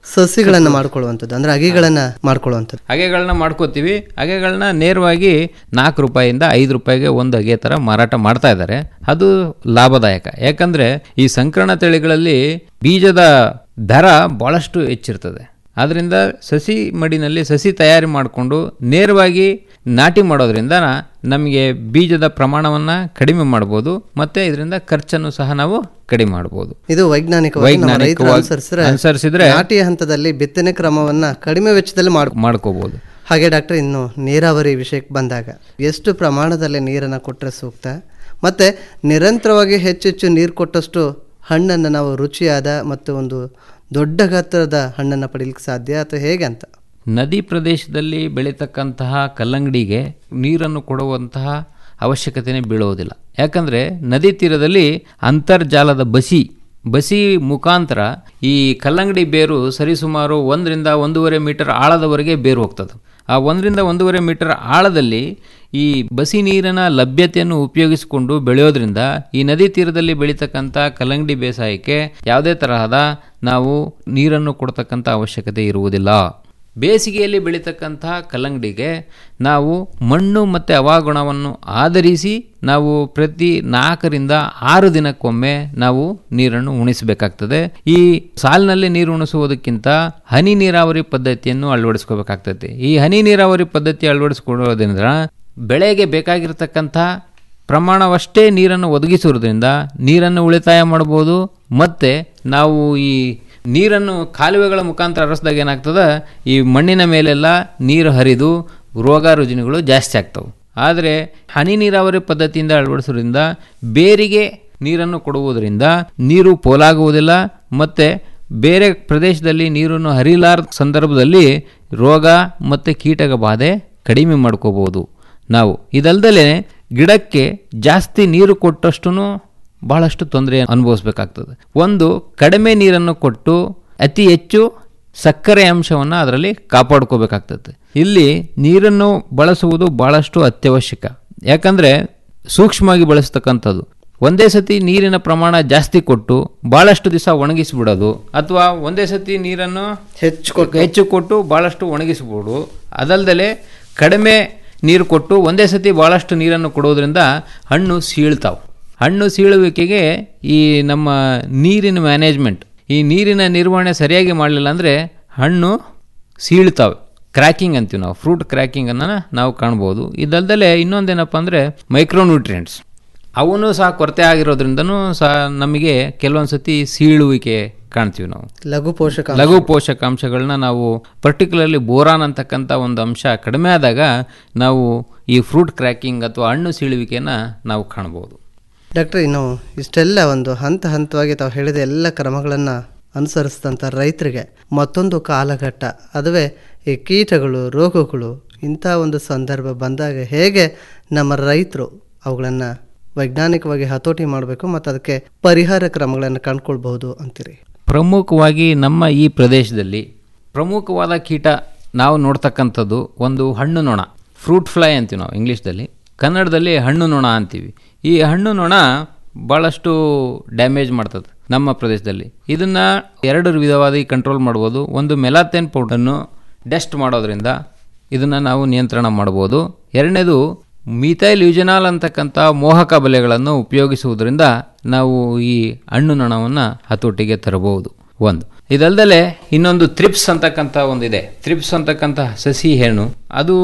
ಸಸಿಗಳನ್ನ ಮಾಡ್ಕೊಳ್ಳುವಂಥದ್ದು ಅಂದ್ರೆ ಅಗಿಗಳನ್ನ ಮಾಡ್ಕೊಳ್ಳುವಂಥದ್ದು ಹಗೆಗಳನ್ನ ಮಾಡ್ಕೋತೀವಿ ಹಗೆಗಳನ್ನ ನೇರವಾಗಿ ನಾಲ್ಕು ರೂಪಾಯಿಂದ ಐದು ರೂಪಾಯಿಗೆ ಒಂದು ಹಗೆ ಥರ ಮಾರಾಟ ಮಾಡ್ತಾ ಇದ್ದಾರೆ ಅದು ಲಾಭದಾಯಕ ಯಾಕಂದ್ರೆ ಈ ಸಂಕರಣ ತಳಿಗಳಲ್ಲಿ ಬೀಜದ ದರ ಭಾಳಷ್ಟು ಹೆಚ್ಚಿರ್ತದೆ ಆದ್ದರಿಂದ ಸಸಿ ಮಡಿನಲ್ಲಿ ಸಸಿ ತಯಾರಿ ಮಾಡಿಕೊಂಡು ನೇರವಾಗಿ ನಾಟಿ ಮಾಡೋದ್ರಿಂದ ನಮಗೆ ಬೀಜದ ಪ್ರಮಾಣವನ್ನು ಕಡಿಮೆ ಮಾಡ್ಬೋದು ಮತ್ತು ಇದರಿಂದ ಖರ್ಚನ್ನು ಸಹ ನಾವು ಕಡಿಮೆ ಮಾಡ್ಬೋದು ಇದು ವೈಜ್ಞಾನಿಕವಾಗಿ ನಮ್ಮ ರೈತರು ವೈಜ್ಞಾನಿಕವಾಗಿ ಅನುಸರಿಸಿದ್ರೆ ಅನುಸರಿಸಿದ್ರೆ ನಾಟಿ ಹಂತದಲ್ಲಿ ಬಿತ್ತನೆ ಕ್ರಮವನ್ನ ಕಡಿಮೆ ವೆಚ್ಚದಲ್ಲಿ ಮಾಡ್ ಮಾಡ್ಕೋಬಹುದು ಹಾಗೆ ಡಾಕ್ಟರ್ ಇನ್ನು ನೀರಾವರಿ ವಿಷಯಕ್ಕೆ ಬಂದಾಗ ಎಷ್ಟು ಪ್ರಮಾಣದಲ್ಲಿ ನೀರನ್ನು ಕೊಟ್ಟರೆ ಸೂಕ್ತ ಮತ್ತೆ ನಿರಂತರವಾಗಿ ಹೆಚ್ಚೆಚ್ಚು ನೀರು ಕೊಟ್ಟಷ್ಟು ಹಣ್ಣನ್ನು ನಾವು ರುಚಿಯಾದ ಮತ್ತು ಒಂದು ದೊಡ್ಡ ಗಾತ್ರದ ಹಣ್ಣನ್ನು ಪಡೀಲಿಕ್ಕೆ ಸಾಧ್ಯ ಅಥವಾ ಹೇಗೆ ಅಂತ ನದಿ ಪ್ರದೇಶದಲ್ಲಿ ಬೆಳೀತಕ್ಕಂತಹ ಕಲ್ಲಂಗಡಿಗೆ ನೀರನ್ನು ಕೊಡುವಂತಹ ಅವಶ್ಯಕತೆನೇ ಬೀಳುವುದಿಲ್ಲ ಯಾಕಂದರೆ ನದಿ ತೀರದಲ್ಲಿ ಅಂತರ್ಜಾಲದ ಬಸಿ ಬಸಿ ಮುಖಾಂತರ ಈ ಕಲ್ಲಂಗಡಿ ಬೇರು ಸರಿಸುಮಾರು ಒಂದರಿಂದ ಒಂದೂವರೆ ಮೀಟರ್ ಆಳದವರೆಗೆ ಬೇರು ಹೋಗ್ತದೆ ಆ ಒಂದರಿಂದ ಒಂದೂವರೆ ಮೀಟರ್ ಆಳದಲ್ಲಿ ಈ ಬಸಿ ನೀರಿನ ಲಭ್ಯತೆಯನ್ನು ಉಪಯೋಗಿಸಿಕೊಂಡು ಬೆಳೆಯೋದ್ರಿಂದ ಈ ನದಿ ತೀರದಲ್ಲಿ ಬೆಳೀತಕ್ಕಂಥ ಕಲ್ಲಂಗಡಿ ಬೇಸಾಯಕ್ಕೆ ಯಾವುದೇ ತರಹದ ನಾವು ನೀರನ್ನು ಕೊಡ್ತಕ್ಕಂಥ ಅವಶ್ಯಕತೆ ಇರುವುದಿಲ್ಲ ಬೇಸಿಗೆಯಲ್ಲಿ ಬೆಳೀತಕ್ಕಂತಹ ಕಲ್ಲಂಗಡಿಗೆ ನಾವು ಮಣ್ಣು ಮತ್ತು ಹವಾಗುಣವನ್ನು ಆಧರಿಸಿ ನಾವು ಪ್ರತಿ ನಾಲ್ಕರಿಂದ ಆರು ದಿನಕ್ಕೊಮ್ಮೆ ನಾವು ನೀರನ್ನು ಉಣಿಸಬೇಕಾಗ್ತದೆ ಈ ಸಾಲಿನಲ್ಲಿ ನೀರು ಉಣಿಸುವುದಕ್ಕಿಂತ ಹನಿ ನೀರಾವರಿ ಪದ್ಧತಿಯನ್ನು ಅಳವಡಿಸ್ಕೋಬೇಕಾಗ್ತದೆ ಈ ಹನಿ ನೀರಾವರಿ ಪದ್ಧತಿ ಅಳವಡಿಸ್ಕೊಳ್ಳೋದ್ರಿಂದ ಬೆಳೆಗೆ ಬೇಕಾಗಿರ್ತಕ್ಕಂಥ ಪ್ರಮಾಣವಷ್ಟೇ ನೀರನ್ನು ಒದಗಿಸುವುದರಿಂದ ನೀರನ್ನು ಉಳಿತಾಯ ಮಾಡ್ಬೋದು ಮತ್ತು ನಾವು ಈ ನೀರನ್ನು ಕಾಲುವೆಗಳ ಮುಖಾಂತರ ಹರಿಸಿದಾಗ ಏನಾಗ್ತದೆ ಈ ಮಣ್ಣಿನ ಮೇಲೆಲ್ಲ ನೀರು ಹರಿದು ರೋಗ ರುಜಿನಗಳು ಜಾಸ್ತಿ ಆಗ್ತವೆ ಆದರೆ ಹನಿ ನೀರಾವರಿ ಪದ್ಧತಿಯಿಂದ ಅಳವಡಿಸೋದ್ರಿಂದ ಬೇರಿಗೆ ನೀರನ್ನು ಕೊಡುವುದರಿಂದ ನೀರು ಪೋಲಾಗುವುದಿಲ್ಲ ಮತ್ತು ಬೇರೆ ಪ್ರದೇಶದಲ್ಲಿ ನೀರನ್ನು ಹರಿಲಾರದ ಸಂದರ್ಭದಲ್ಲಿ ರೋಗ ಮತ್ತು ಕೀಟಕ ಬಾಧೆ ಕಡಿಮೆ ಮಾಡ್ಕೋಬೋದು ನಾವು ಇದಲ್ದಲೇ ಗಿಡಕ್ಕೆ ಜಾಸ್ತಿ ನೀರು ಕೊಟ್ಟಷ್ಟು ಬಹಳಷ್ಟು ತೊಂದರೆ ಅನುಭವಿಸ್ಬೇಕಾಗ್ತದೆ ಒಂದು ಕಡಿಮೆ ನೀರನ್ನು ಕೊಟ್ಟು ಅತಿ ಹೆಚ್ಚು ಸಕ್ಕರೆ ಅಂಶವನ್ನು ಅದರಲ್ಲಿ ಕಾಪಾಡ್ಕೋಬೇಕಾಗ್ತದೆ ಇಲ್ಲಿ ನೀರನ್ನು ಬಳಸುವುದು ಬಹಳಷ್ಟು ಅತ್ಯವಶ್ಯಕ ಯಾಕಂದರೆ ಸೂಕ್ಷ್ಮವಾಗಿ ಬಳಸ್ತಕ್ಕಂಥದ್ದು ಒಂದೇ ಸತಿ ನೀರಿನ ಪ್ರಮಾಣ ಜಾಸ್ತಿ ಕೊಟ್ಟು ಭಾಳಷ್ಟು ದಿವಸ ಒಣಗಿಸ್ಬಿಡೋದು ಅಥವಾ ಒಂದೇ ಸತಿ ನೀರನ್ನು ಹೆಚ್ಚು ಹೆಚ್ಚು ಕೊಟ್ಟು ಭಾಳಷ್ಟು ಒಣಗಿಸ್ಬಿಡು ಅದಲ್ದಲೆ ಕಡಿಮೆ ನೀರು ಕೊಟ್ಟು ಒಂದೇ ಸತಿ ಭಾಳಷ್ಟು ನೀರನ್ನು ಕೊಡೋದ್ರಿಂದ ಹಣ್ಣು ಸೀಳ್ತಾವೆ ಹಣ್ಣು ಸೀಳುವಿಕೆಗೆ ಈ ನಮ್ಮ ನೀರಿನ ಮ್ಯಾನೇಜ್ಮೆಂಟ್ ಈ ನೀರಿನ ನಿರ್ವಹಣೆ ಸರಿಯಾಗಿ ಮಾಡಲಿಲ್ಲ ಅಂದರೆ ಹಣ್ಣು ಸೀಳ್ತಾವೆ ಕ್ರ್ಯಾಕಿಂಗ್ ಅಂತೀವಿ ನಾವು ಫ್ರೂಟ್ ಕ್ರ್ಯಾಕಿಂಗನ್ನು ನಾವು ಕಾಣ್ಬೋದು ಇದಲ್ದಲೆ ಇನ್ನೊಂದೇನಪ್ಪ ಅಂದರೆ ಮೈಕ್ರೋನ್ಯೂಟ್ರಿಯೆಂಟ್ಸ್ ಅವನು ಸಹ ಕೊರತೆ ಆಗಿರೋದ್ರಿಂದನೂ ಸಹ ನಮಗೆ ಕೆಲವೊಂದು ಸತಿ ಸೀಳುವಿಕೆ ಕಾಣ್ತೀವಿ ನಾವು ಲಘು ಪೋಷಕ ಲಘು ಪೋಷಕಾಂಶಗಳನ್ನ ನಾವು ಪರ್ಟಿಕ್ಯುಲರ್ಲಿ ಬೋರಾನ್ ಅಂತಕ್ಕಂಥ ಒಂದು ಅಂಶ ಕಡಿಮೆ ಆದಾಗ ನಾವು ಈ ಫ್ರೂಟ್ ಕ್ರ್ಯಾಕಿಂಗ್ ಅಥವಾ ಹಣ್ಣು ಸೀಳುವಿಕೆಯನ್ನು ನಾವು ಕಾಣ್ಬೋದು ಡಾಕ್ಟರ್ ಇನ್ನು ಇಷ್ಟೆಲ್ಲ ಒಂದು ಹಂತ ಹಂತವಾಗಿ ತಾವು ಹೇಳಿದ ಎಲ್ಲ ಕ್ರಮಗಳನ್ನು ಅನುಸರಿಸಿದಂಥ ರೈತರಿಗೆ ಮತ್ತೊಂದು ಕಾಲಘಟ್ಟ ಅದುವೇ ಈ ಕೀಟಗಳು ರೋಗಗಳು ಇಂಥ ಒಂದು ಸಂದರ್ಭ ಬಂದಾಗ ಹೇಗೆ ನಮ್ಮ ರೈತರು ಅವುಗಳನ್ನು ವೈಜ್ಞಾನಿಕವಾಗಿ ಹತೋಟಿ ಮಾಡಬೇಕು ಮತ್ತು ಅದಕ್ಕೆ ಪರಿಹಾರ ಕ್ರಮಗಳನ್ನು ಕಂಡುಕೊಳ್ಬಹುದು ಅಂತೀರಿ ಪ್ರಮುಖವಾಗಿ ನಮ್ಮ ಈ ಪ್ರದೇಶದಲ್ಲಿ ಪ್ರಮುಖವಾದ ಕೀಟ ನಾವು ನೋಡ್ತಕ್ಕಂಥದ್ದು ಒಂದು ಹಣ್ಣು ನೊಣ ಫ್ರೂಟ್ ಫ್ಲೈ ಅಂತೀವಿ ನಾವು ಇಂಗ್ಲೀಷ್ದಲ್ಲಿ ಕನ್ನಡದಲ್ಲಿ ಹಣ್ಣು ನೊಣ ಅಂತೀವಿ ಈ ಹಣ್ಣು ನೊಣ ಭಾಳಷ್ಟು ಡ್ಯಾಮೇಜ್ ಮಾಡ್ತದೆ ನಮ್ಮ ಪ್ರದೇಶದಲ್ಲಿ ಇದನ್ನು ಎರಡು ವಿಧವಾಗಿ ಕಂಟ್ರೋಲ್ ಮಾಡ್ಬೋದು ಒಂದು ಮೆಲಾಥೆನ್ ಪೌಡರನ್ನು ಡಸ್ಟ್ ಮಾಡೋದ್ರಿಂದ ಇದನ್ನು ನಾವು ನಿಯಂತ್ರಣ ಮಾಡ್ಬೋದು ಎರಡನೇದು ಮಿಥೈಲ್ ಯುಜನಾಲ್ ಅಂತಕ್ಕಂಥ ಮೋಹಕ ಬಲೆಗಳನ್ನು ಉಪಯೋಗಿಸುವುದರಿಂದ ನಾವು ಈ ಹಣ್ಣು ನೊಣವನ್ನು ಹತೋಟಿಗೆ ತರಬಹುದು ಒಂದು ಇದಲ್ದಲೆ ಇನ್ನೊಂದು ತ್ರಿಪ್ಸ್ ಅಂತಕ್ಕಂಥ ಒಂದಿದೆ ತ್ರಿಪ್ಸ್ ಅಂತಕ್ಕಂಥ ಸಸಿ ಹೆಣ್ಣು ಅದು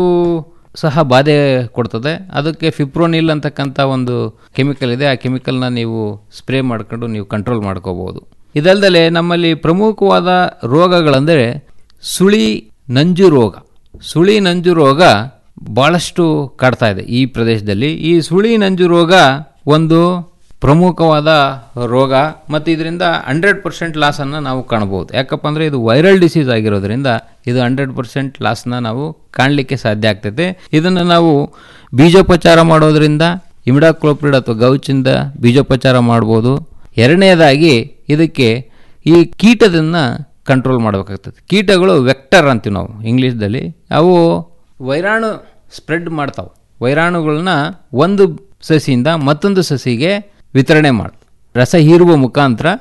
ಸಹ ಬಾಧೆ ಕೊಡ್ತದೆ ಅದಕ್ಕೆ ಫಿಪ್ರೋನಿಲ್ ಅಂತಕ್ಕಂಥ ಒಂದು ಕೆಮಿಕಲ್ ಇದೆ ಆ ಕೆಮಿಕಲ್ನ ನೀವು ಸ್ಪ್ರೇ ಮಾಡ್ಕೊಂಡು ನೀವು ಕಂಟ್ರೋಲ್ ಮಾಡ್ಕೋಬೋದು ಇದಲ್ದಲೆ ನಮ್ಮಲ್ಲಿ ಪ್ರಮುಖವಾದ ರೋಗಗಳೆಂದರೆ ಸುಳಿ ನಂಜು ರೋಗ ಸುಳಿ ನಂಜು ರೋಗ ಭಾಳಷ್ಟು ಕಾಡ್ತಾ ಇದೆ ಈ ಪ್ರದೇಶದಲ್ಲಿ ಈ ಸುಳಿ ನಂಜು ರೋಗ ಒಂದು ಪ್ರಮುಖವಾದ ರೋಗ ಮತ್ತು ಇದರಿಂದ ಹಂಡ್ರೆಡ್ ಪರ್ಸೆಂಟ್ ಲಾಸನ್ನು ನಾವು ಕಾಣ್ಬೋದು ಯಾಕಪ್ಪ ಅಂದರೆ ಇದು ವೈರಲ್ ಡಿಸೀಸ್ ಆಗಿರೋದ್ರಿಂದ ಇದು ಹಂಡ್ರೆಡ್ ಪರ್ಸೆಂಟ್ ಲಾಸ್ನ ನಾವು ಕಾಣಲಿಕ್ಕೆ ಸಾಧ್ಯ ಆಗ್ತೈತೆ ಇದನ್ನು ನಾವು ಬೀಜೋಪಚಾರ ಮಾಡೋದ್ರಿಂದ ಇಮಿಡಾಕ್ಲೋಪ್ರಿಡ್ ಅಥವಾ ಗೌಚಿಂದ ಬೀಜೋಪಚಾರ ಮಾಡ್ಬೋದು ಎರಡನೇದಾಗಿ ಇದಕ್ಕೆ ಈ ಕೀಟದನ್ನು ಕಂಟ್ರೋಲ್ ಮಾಡಬೇಕಾಗ್ತದೆ ಕೀಟಗಳು ವೆಕ್ಟರ್ ಅಂತೀವಿ ನಾವು ಇಂಗ್ಲೀಷ್ದಲ್ಲಿ ಅವು ವೈರಾಣು ಸ್ಪ್ರೆಡ್ ಮಾಡ್ತಾವೆ ವೈರಾಣುಗಳನ್ನ ಒಂದು ಸಸಿಯಿಂದ ಮತ್ತೊಂದು ಸಸಿಗೆ ವಿತರಣೆ ಮಾಡ್ತವೆ ರಸ ಹೀರುವ ಮುಖಾಂತರ